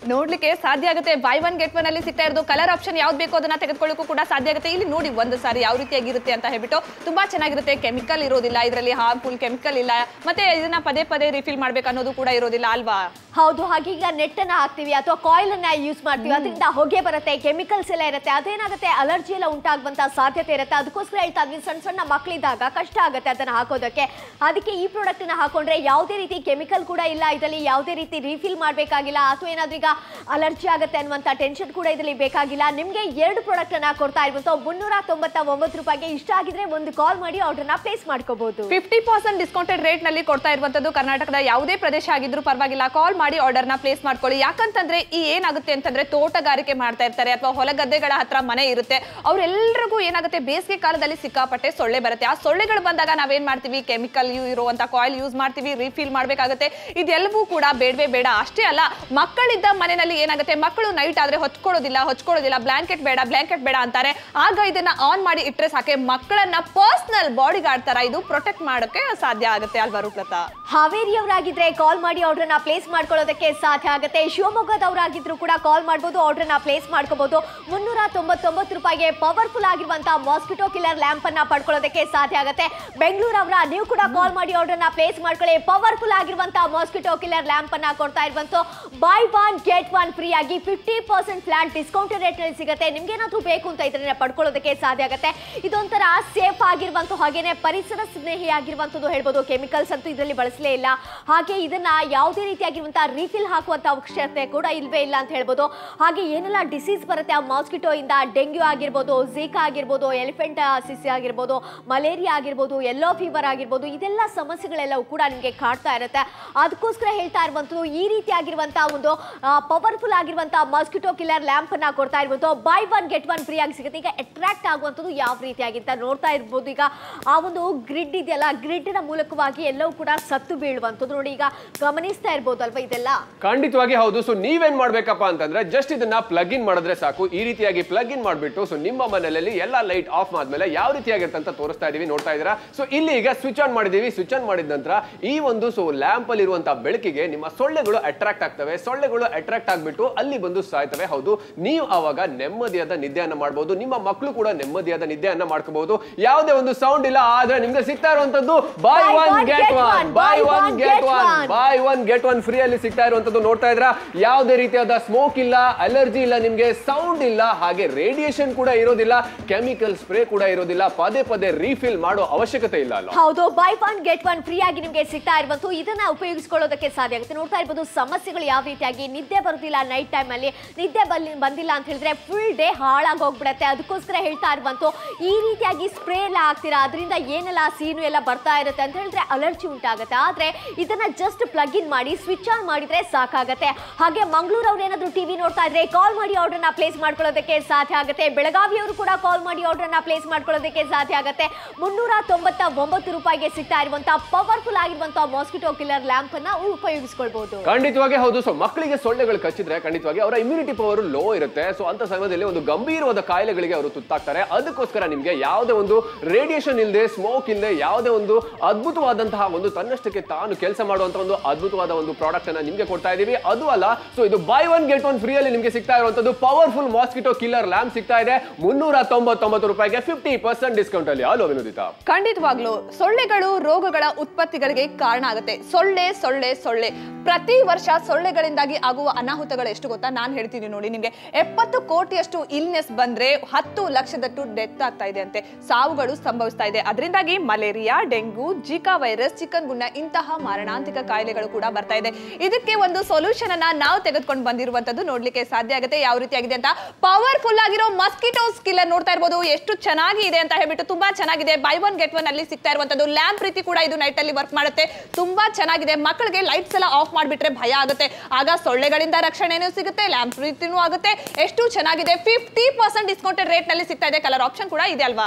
ನೋಡ್ಲಿಕ್ಕೆ ಸಾಧ್ಯ ಆಗುತ್ತೆ ಬೈ ಒನ್ ಗೆಟ್ ಒನ್ ಅಲ್ಲಿ ಸಿಗ್ತಾ ಇರೋದು ಕಲರ್ ಆಪ್ಷನ್ ಯಾವ್ದು ಬೇಕೋ ಅದನ್ನ ತೆಗೆದುಕೊಳ್ಳೋಕ್ಕೂ ಕೂಡ ಸಾಧ್ಯ ಆಗುತ್ತೆ ಇಲ್ಲಿ ನೋಡಿ ಒಂದು ಸಾರಿ ಯಾವ ರೀತಿಯಾಗಿರುತ್ತೆ ಅಂತ ಹೇಳ್ಬಿಟ್ಟು ತುಂಬಾ ಚೆನ್ನಾಗಿರುತ್ತೆ ಕೆಮಿಕಲ್ ಇರೋದಿಲ್ಲ ಇದರಲ್ಲಿ ಹಾರ್ಮ್ಫುಲ್ ಕೆಮಿಕಲ್ ಇಲ್ಲ ಮತ್ತೆ ಇದನ್ನ ಪದೇ ಪದೇ ರಿಫಿಲ್ ಮಾಡ್ಬೇಕು ಅನ್ನೋದು ಕೂಡ ಇರೋದಿಲ್ಲ ಅಲ್ವಾ ಹೌದು ಹಾಗೆ ಈಗ ನೆಟ್ ಅನ್ನ ಹಾಕ್ತಿವಿ ಅಥವಾ ಕಾಯಿಲ್ ಅನ್ನ ಯೂಸ್ ಮಾಡ್ತೀವಿ ಅದರಿಂದ ಹೊಗೆ ಬರುತ್ತೆ ಕೆಮಿಕಲ್ಸ್ ಎಲ್ಲ ಇರುತ್ತೆ ಅದೇನಾಗುತ್ತೆ ಅಲರ್ಜಿ ಎಲ್ಲ ಉಂಟಾಗುವಂತ ಸಾಧ್ಯತೆ ಇರುತ್ತೆ ಅದಕ್ಕೋಸ್ಕರ ಹೇಳ್ತಾ ಇದ್ವಿ ಸಣ್ಣ ಸಣ್ಣ ಮಕ್ಕಳಿದ್ದಾಗ ಕಷ್ಟ ಆಗುತ್ತೆ ಅದನ್ನ ಹಾಕೋದಕ್ಕೆ ಅದಕ್ಕೆ ಈ ಪ್ರಾಡಕ್ಟ್ ಅನ್ನ ಹಾಕೊಂಡ್ರೆ ಯಾವುದೇ ರೀತಿ ಕೆಮಿಕಲ್ ಕೂಡ ಇಲ್ಲ ಇದರಲ್ಲಿ ಯಾವುದೇ ರೀತಿ ರೀಫಿಲ್ ಮಾಡಬೇಕಾಗಿಲ್ಲ ಅಥವಾ ಏನಾದ್ರೂ ಈಗ ಅಲರ್ಜಿ ಆಗುತ್ತೆ ಅನ್ನುವಂತ ಟೆನ್ಷನ್ ಕೂಡ ಇದರಲ್ಲಿ ಬೇಕಾಗಿಲ್ಲ ನಿಮ್ಗೆ ಎರಡು ಪ್ರಾಡಕ್ಟ್ ಅನ್ನ ಕೊಡ್ತಾ ಇರುವಂತ ಮುನ್ನೂರ ತೊಂಬತ್ತ ಒಂಬತ್ತು ರೂಪಾಯಿಗೆ ಇಷ್ಟ ಆಗಿದ್ರೆ ಒಂದು ಕಾಲ್ ಮಾಡಿ ಆರ್ಡರ್ನ ಪ್ಲೇಸ್ ಮಾಡ್ಕೋಬಹುದು ಫಿಫ್ಟಿ ಪರ್ಸೆಂಟ್ ಡಿಸ್ಕೌಂಟೆಡ್ ರೇಟ್ ನಲ್ಲಿ ಕೊಡ್ತಾ ಇರುವಂತದ್ದು ಕರ್ನಾಟಕದ ಯಾವುದೇ ಪ್ರದೇಶ ಆಗಿದ್ರು ಪರವಾಗಿಲ್ಲ ಕಾಲ್ ಮಾಡಿ ಆರ್ಡರ್ ನ ಪ್ಲೇಸ್ ಮಾಡ್ಕೊಳ್ಳಿ ಯಾಕಂತಂದ್ರೆ ಈ ಏನಾಗುತ್ತೆ ಅಂತಂದ್ರೆ ತೋಟಗಾರಿಕೆ ಮಾಡ್ತಾ ಇರ್ತಾರೆ ಅಥವಾ ಹೊಲ ಗದ್ದೆಗಳ ಹತ್ರ ಮನೆ ಇರುತ್ತೆ ಅವ್ರೆಲ್ರಿಗೂ ಏನಾಗುತ್ತೆ ಬೇಸಿಗೆ ಕಾಲದಲ್ಲಿ ಸಿಕ್ಕಾಪಟ್ಟೆ ಸೊಳ್ಳೆ ಬರುತ್ತೆ ಆ ಸೊಳ್ಳೆಗಳು ಬಂದಾಗ ನಾವೇನ್ ಮಾಡ್ತೀವಿ ಕೆಮಿಕಲ್ ಇರುವಂತ ಕಾಯಿಲ್ ಯೂಸ್ ಮಾಡ್ತೀವಿ ರಿಫಿಲ್ ಮಾಡ್ಬೇಕಾಗುತ್ತೆ ಇದೆಲ್ಲವೂ ಕೂಡ ಬೇಡವೇ ಬೇಡ ಅಷ್ಟೇ ಅಲ್ಲ ಮಕ್ಕಳಿದ್ದ ಮನೆಯಲ್ಲಿ ಏನಾಗುತ್ತೆ ಮಕ್ಕಳು ನೈಟ್ ಆದ್ರೆ ಹೊಚ್ಕೊಳ್ಳೋದಿಲ್ಲ ಹೊಚ್ಕೊಳ್ಳೋದಿಲ್ಲ ಬ್ಲಾಂಕೆಟ್ ಬೇಡ ಬ್ಲಾಂಕೆಟ್ ಬೇಡ ಅಂತಾರೆ ಆಗ ಇದನ್ನ ಆನ್ ಮಾಡಿ ಇಟ್ಟರೆ ಸಾಕೆ ಮಕ್ಕಳನ್ನ ಪರ್ಸನಲ್ ಬಾಡಿ ಗಾರ್ಡ್ ತರ ಇದು ಪ್ರೊಟೆಕ್ಟ್ ಮಾಡೋಕೆ ಸಾಧ್ಯ ಆಗುತ್ತೆ ಅಲ್ವಾ ರೂಪಲತಾ ಹಾವೇರಿಯವರಾಗಿದ್ರೆ ಕಾಲ್ ಮಾಡಿ ಆರ್ಡರ್ನ ಪ್ಲೇಸ್ ಮಾಡ್ಕೊಳ್ಳೋದಕ್ಕೆ ಸಾಧ್ಯ ಆಗುತ್ತೆ ಶಿವಮೊಗ್ಗದವರಾಗಿದ್ರು ಕೂಡ ಕಾಲ್ ಮಾಡ್ಬೋದು ಆರ್ಡರ್ನ ಪ್ಲೇಸ್ ಮಾಡ್ಕೋಬಹುದು ಮುನ್ನೂರ ತೊಂಬತ್ತೊಂಬತ್ತು ರೂಪಾಯಿಗೆ ಪವರ್ಫುಲ್ ಆಗಿರುವಂತಹ ಮಾಸ್ಕಿಟೋ ಕಿಲ್ಲರ್ ಲ್ಯಾಂಪ್ ಅನ್ನ ಪಡ್ಕೊಳ್ಳೋದಕ್ಕೆ ಸಾಧ್ಯ ಆಗುತ್ತೆ ಬೆಂಗಳೂರವರ ನೀವು ಕೂಡ ಕಾಲ್ ಮಾಡಿ ಆರ್ಡರ್ನ ಪ್ಲೇಸ್ ಮಾಡ್ಕೊಳ್ಳಿ ಪವರ್ಫುಲ್ ಆಗಿರುವಂತಹ ಮಾಸ್ಕಿಟೋ ಕಿಲ್ಲರ್ ಲ್ಯಾಂಪ್ ಅನ್ನ ಕೊಡ್ತಾ ಇರುವಂತ buy one get one free ಆಗಿ fifty percent flat discount rate ನಲ್ಲಿ ಸಿಗುತ್ತೆ ನಿಮ್ಗೆ ಏನಾದ್ರೂ ಬೇಕು ಅಂತ ಇದನ್ನ ಪಡ್ಕೊಳ್ಳೋದಕ್ಕೆ ಸಾಧ್ಯ ಆಗುತ್ತೆ ಇದೊಂಥರ ಸೇಫ್ ಆಗಿರುವಂತ ಹಾಗೇನೆ ಪರಿಸರ ಸ್ನೇಹಿ ಆಗಿರುವಂತದ್ದು ಹೇಳ್ಬೋದು ಕೆಮಿಕಲ್ಸ್ ಅಂತೂ ಇದರಲ್ಲಿ ಬಳಸಲೇ ಇಲ್ಲ ಹಾಗೆ ಇದನ್ನ ಯಾವುದೇ ರೀತಿಯಾಗಿರುವಂತಹ ರೀಫಿಲ್ ಹಾಕುವಂತ ಅವಶ್ಯಕತೆ ಕೂಡ ಇಲ್ವೇ ಇಲ್ಲ ಅಂತ ಹೇಳ್ಬೋದು ಹಾಗೆ ಏನೆಲ್ಲ ಡಿಸೀಸ್ ಬರುತ್ತೆ ಆ ಮಾಸ್ಕಿಟೋ ಇಂದ ಡೆಂಗ್ಯೂ ಆಗಿರ್ಬೋದು ಝೀಕಾ ಆಗಿರ್ಬೋದು ಎಲಿಫೆಂಟ್ ಸಿಸಿ ಆಗಿರ್ಬೋದು ಮಲೇರಿಯಾ ಆಗಿರ್ಬೋದು ಎಲ್ಲೋ ಫೀವರ್ ಆಗಿರ್ಬೋದು ಇದೆಲ್ಲ ಸಮಸ್ಯೆಗಳೆಲ್ಲವೂ ಕೂಡ ನಿಮಗೆ ಕಾಡ್ತಾ ಇರುತ್ತೆ ಅದಕ್ಕೋಸ್ಕರ ಹೇಳ್ತಾ ಇರುವಂಥದ್ದು ಈ ರೀತಿಯಾಗಿರುವಂತಹ ಒಂದು ಪವರ್ಫುಲ್ ಆಗಿರುವಂತಹ ಮಾಸ್ಕಿಟೋ ಕಿಲ್ಲರ್ ಲ್ಯಾಂಪ್ ಅನ್ನ ಕೊಡ್ತಾ ಇರುವಂಥ buy one get one free ಆಗಿ ಸಿಗುತ್ತೆ ಈಗ ಅಟ್ರಾಕ್ಟ್ ಆಗುವಂಥದ್ದು ಯಾವ ರೀತಿಯಾಗಿ ಅಂತ ನೋಡ್ತಾ ಇರ್ಬೋದು ಈಗ ಆ ಒಂದು ಗ್ರಿಡ್ ಇದೆಯಲ್ಲ ಗ್ರಿಡ್ ನ ಮೂಲಕವಾಗಿ ಎಲ್ಲವೂ ಕೂಡ ಸತ್ತು ಬೀಳುವಂಥದ್ದು ನೋಡಿ ಈಗ ಗಮನಿಸ್ತಾ ಇರ್ಬೋದು ಅಲ್ವಾ ಇದೆಲ್ಲ ಖಂಡಿತವಾಗಿ ಹೌದು ಸೊ ನೀವೇನ್ ಮಾಡ್ಬೇಕಪ್ಪ ಅಂತಂದ್ರೆ ಜಸ್ಟ್ ಇದನ್ನ ಪ್ಲಗ್ ಇನ್ ಮಾಡಿದ್ರೆ ಸಾಕು ಈ ರೀತಿಯಾಗಿ ಪ್ಲಗ್ ಇನ್ ಮಾಡ್ಬಿಟ್ಟು ಸೊ ನಿಮ್ಮ ಮನೆಯಲ್ಲಿ ಎಲ್ಲ ಲೈಟ್ ಆಫ್ ಆದ್ಮೇಲೆ ಯಾವ ರೀತಿಯಾಗಿರುತ್ತೆ ಅಂತ ತೋರಿಸ್ತಾ ಇದೀವಿ ನೋಡ್ತಾ ಇದೀರಾ ಸೊ ಇಲ್ಲಿ ಈಗ ಸ್ವಿಚ್ ಆನ್ ಮಾಡಿದೀವಿ ಸ್ವಿಚ್ ಆನ್ ಮಾಡಿದ ನಂತರ ಈ ಒಂದು ಸೊ ಲ್ಯಾಂಪ್ ಅಲ್ಲಿ ಇರುವಂತಹ ಬೆಳಕಿಗೆ ನಿಮ್ಮ ಸೊಳ್ಳೆಗಳು ಅಟ್ರಾಕ್ಟ್ ಆಗ್ತವೆ ಸೊಳ್ಳೆಗಳು ಅಟ್ರಾಕ್ಟ್ ಆಗ್ಬಿಟ್ಟು ಅಲ್ಲಿ ಬಂದು ಸಾಯ್ತವೆ ಹೌದು ನೀವು ಆವಾಗ ನೆಮ್ಮದಿಯಾದ ನಿದ್ದೆಯನ್ನ ಮಾಡಬಹುದು ನಿಮ್ಮ ಮಕ್ಕಳು ಕೂಡ ನೆಮ್ಮದಿಯಾದ ನಿದ್ದೆಯನ್ನ ಮಾಡ್ಕೋಬಹುದು ಯಾವುದೇ ಒಂದು ಸೌಂಡ್ ಇಲ್ಲ ಆದ್ರೆ ನಿಮ್ಗೆ ಸಿಗ್ತಾ ಇರುವಂತದ್ದು buy one get one buy one get one buy one get one free ಅಲ್ಲಿ ಸಿಗ್ತಾ ಇರುವಂತದ್ದು ನೋಡ್ತಾ ಇದ್ರ ಯಾವುದೇ ರೀತಿಯಾದ ಸ್ಮೋಕ್ ಇಲ್ಲ ಅಲರ್ಜಿ ಇಲ್ಲ ನಿಮ್ಗೆ ಸೌಂಡ್ ಇಲ್ಲ ಹಾಗೆ ರೇಡಿಯೇಷನ್ ಕೂಡ ಇರೋದಿಲ್ಲ ಕೆಮಿಕಲ್ ಸ್ಪ್ರೇ ಕೂಡ ಇರೋದಿಲ್ಲ ಪದೇ ಪದೇ ರೀಫಿಲ್ ಮಾಡೋ ಅವಶ್ಯಕತೆ ಇಲ್ಲ ಅಲ್ಲ ಹೌದು buy one get one free ಆಗಿ ನಿಮಗೆ ಸಿಗ್ತಾ ಇರುವಂತು ಇದನ್ನ ಉಪಯೋಗಿಸ್ಕೊಳ್ಳೋದಕ್ಕೆ ಸಾಧ್ಯ ಆಗುತ್ತೆ ನೋಡ್ತಾ ಇರ್ಬೋದು ಸಮಸ್ಯೆಗಳು ಯಾವ ರೀತಿಯಾಗಿ ನಿದ್ದೆ ಬರೋದಿಲ್ಲ ನೈಟ್ ಟೈಮ್ ಅಲ್ಲಿ ನಿದ್ದೆ ಬಲ್ಲಿ ಬಂದಿಲ್ಲ ಅಂತ ಹೇಳಿದ್ರೆ ಫುಲ್ ಡೇ ಹಾಳಾಗಿ ಹೋಗ್ಬಿಡತ್ತೆ ಅದಕ್ಕೋಸ್ಕರ ಹೇಳ್ತಾ ಇರುವಂತು ಈ ರೀತಿಯಾಗಿ ಸ್ಪ್ರೇ ಎಲ್ಲ ಹಾಕ್ತೀರಾ ಅದರಿಂದ ಏನೆಲ್ಲ ಸೀನು ಎಲ್ಲ ಬರ್ತಾ ಇರುತ್ತೆ ಅಂತ ಹೇಳಿದ್ರೆ ಅಲರ್ಜಿ ಉಂಟಾಗುತ್ತೆ ಆದ್ರೆ ಇದನ್ನ ಜಸ್ಟ್ ಪ್ಲಗ್ ಇನ್ ಮಾಡಿ ಸ್ವಿಚ್ ಆನ್ ಮಾಡಿದ್ರೆ ಸಾಕಾಗತ್ತೆ ಹಾಗೆ ಮಂಗಳೂರು ಅವ್ರು ಏನಾದ್ರು ಟಿವಿ ನೋಡ್ತಾ ಇದ್ರೆ ಕಾಲ್ ಮಾಡಿ ಆರ್ಡರ್ನ ಪ್ಲೇಸ್ ಮಾಡ್ಕೊಳ್ಳೋದಕ್ಕೆ ಸಾಧ್ಯ ಆಗುತ್ತೆ ಬೆಳಗಾವಿಯವರು ಕೂಡ ಕಾಲ್ ಮಾಡಿ ಆರ್ಡರ್ನ ಪ್ಲೇಸ್ ಮಾಡ್ಕೊಳ್ಳೋದಕ್ಕೆ ಸಾಧ್ಯ ಆಗುತ್ತೆ ಮುನ್ನೂರ ತೊಂಬತ್ತ ಒಂಬತ್ತು ರೂಪಾಯಿಗೆ ಸಿಗ್ತಾ ಇರುವಂತಹ ಪವರ್ಫುಲ್ ಆಗಿರುವಂತಹ ಮಾಸ್ಕಿಟೋ ಕಿಲ್ಲರ್ ಲ್ಯಾಂಪ್ ಅನ್ನ ಉಪಯೋಗಿಸ್ಕೊಳ್ಬಹುದು ಖಂಡಿತವಾಗಿ ಹೌದು ಸೊ ಮಕ್ಕಳಿಗೆ ಸೊಳ್ಳೆಗಳು ಕಚ್ಚಿದ್ರೆ ಖಂಡಿತವಾಗಿ ಅವರ ಇಮ್ಯುನಿಟಿ ಪವರ್ ಲೋ ಇರುತ್ತೆ ಸೊ ಅಂತ ಸಮಯದಲ್ಲಿ ಒಂದು ಗಂಭೀರವಾದ ಕಾಯಿಲೆಗಳಿಗೆ ಅವರು ತುತ್ತಾಗ್ತಾರೆ ಅದಕ್ಕೋಸ್ಕರ ನಿಮಗೆ ಯಾವುದೇ ಒಂದು ರೇಡಿಯೇಷನ್ ಇಲ್ಲದೆ ಸ್ಮೋಕ್ ಇಲ್ಲದೆ ಯಾವುದೇ ಒಂದು ಅದ್ಭುತವಾದಂತಹ ಒಂದು ತನ್ನಷ್ಟಕ್ಕೆ ತಾನು ಕೆಲಸ ಮಾಡುವಂತಹ ಒಂದು ಅದ್ಭುತವಾದ ಒಂದು ಪ್ರಾಡಕ್ಟ್ ಅನ್ನ ನಿಮಗೆ ಕೊಡ್ತಾ ಇದೀವಿ ಅದು ಅಲ್ಲ ಸೊ ಇದು buy one get one free ಅಲ್ಲಿ ನಿಮಗೆ ಸಿಗ್ತಾ ಇರುವಂತದ್ದು ಪವರ್ಫುಲ್ ಮಾಸ್ಕಿಟೋ ಕಿಲ್ಲರ್ ಲ್ಯಾಂಪ್ ಸಿಗ್ತಾ ಇದೆ ಮುನ್ನೂರ ತೊಂಬತ್ತೊಂಬತ್ತು ರೂಪಾಯಿಗೆ ಫಿಫ್ಟಿ ಪರ್ಸೆಂಟ್ ಡಿಸ್ಕೌಂಟ್ ಅಲ್ಲಿ ಅಲೋ ವಿನೋದಿತಾ ಖಂಡಿತವಾಗ್ಲು ಸೊಳ್ಳೆಗಳು ರೋಗಗಳ ಉತ್ಪತ್ತಿಗಳಿಗೆ ಕಾರಣ ಆಗುತ್ತೆ ಸೊಳ್ಳೆ ಸೊಳ್ಳೆ ಸೊಳ್ಳೆ ಪ್ರತಿ ವರ್ಷ ಸೊಳ್ಳೆಗಳಿಂದಾಗಿ ಆಗುವ ಅನಾಹುತಗಳು ಎಷ್ಟು ಗೊತ್ತಾ ನಾನು ಹೇಳ್ತೀನಿ ನೋಡಿ ನಿಮಗೆ ಎಪ್ಪತ್ತು ಕೋಟಿಯಷ್ಟು ಇಲ್ನೆಸ್ ಬಂದ್ರೆ ಹತ್ತು ಲಕ್ಷದಟ್ಟು ಡೆತ್ ಆಗ್ತಾ ಇದೆ ಅಂತೆ ಸಾವುಗಳು ಸಂಭವಿಸ್ತಾ ಇದೆ ಅದರಿಂದಾಗಿ malaria dengue Zika virus chikungunya ಇಂತಹ ಮಾರಣಾಂತಿಕ ಕಾಯಿಲೆಗಳು ಕೂಡ ಬರ್ತಾ ಇದೆ ಇದಕ್ಕೆ ಒಂದು ಸೊಲ್ಯೂಷನ್ ಅನ್ನ ನಾವು ತೆಗೆದುಕೊಂಡು ಬಂದಿರುವಂತದ್ದು ನೋಡ್ಲಿಕ್ಕೆ ಸಾಧ್ಯ ಆಗುತ್ತೆ ಯಾವ ರೀತಿಯಾಗಿದೆ ಅಂತ ಪವರ್ಫುಲ್ ಆಗಿರೋ ಮಸ್ಕಿಟೋ ಸ್ಕಿಲ್ಲರ್ ನೋಡ್ತಾ ಇರ್ಬೋದು ಎಷ್ಟು ಚೆನ್ನಾಗಿ ಇದೆ ಅಂತ ಹೇಳ್ಬಿಟ್ಟು ತುಂಬಾ ಚೆನ್ನಾಗಿದೆ ಬೈ ಒನ್ ಗೆಟ್ ಒನ್ ಅಲ್ಲಿ ಸಿಗ್ತಾ ಇರುವಂತದ್ದು ಲ್ಯಾಂಪ್ ರೀತಿ ಕೂಡ ಇದು ನೈಟ್ ಅಲ್ಲಿ ವರ್ಕ್ ಮಾಡುತ್ತೆ ತುಂಬಾ ಚೆನ್ನಾಗಿದೆ ಮಕ್ಕಳಿಗೆ ಲೈಟ್ಸ್ ಎಲ್ಲ ಆಫ್ ಮಾಡ್ಬಿಟ್ರೆ ಭಯ ಆಗುತ್ತೆ ಆಗ ಸೊಳ್ಳೆಗಳಿಂದ ರಕ್ಷಣೆನೂ ಸಿಗುತ್ತೆ ಲ್ಯಾಂಪ್ ರೀತಿನೂ ಆಗುತ್ತೆ ಎಷ್ಟು ಚೆನ್ನಾಗಿದೆ ಫಿಫ್ಟಿ ಪರ್ಸೆಂಟ್ ಡಿಸ್ಕೌಂಟೆಡ್ ರೇಟ್ ನಲ್ಲಿ ಸಿಗ್ತಾ ಇದೆ ಕಲರ್ ಆಪ್ಷನ್ ಕೂಡ ಇದೆ ಅಲ್ವಾ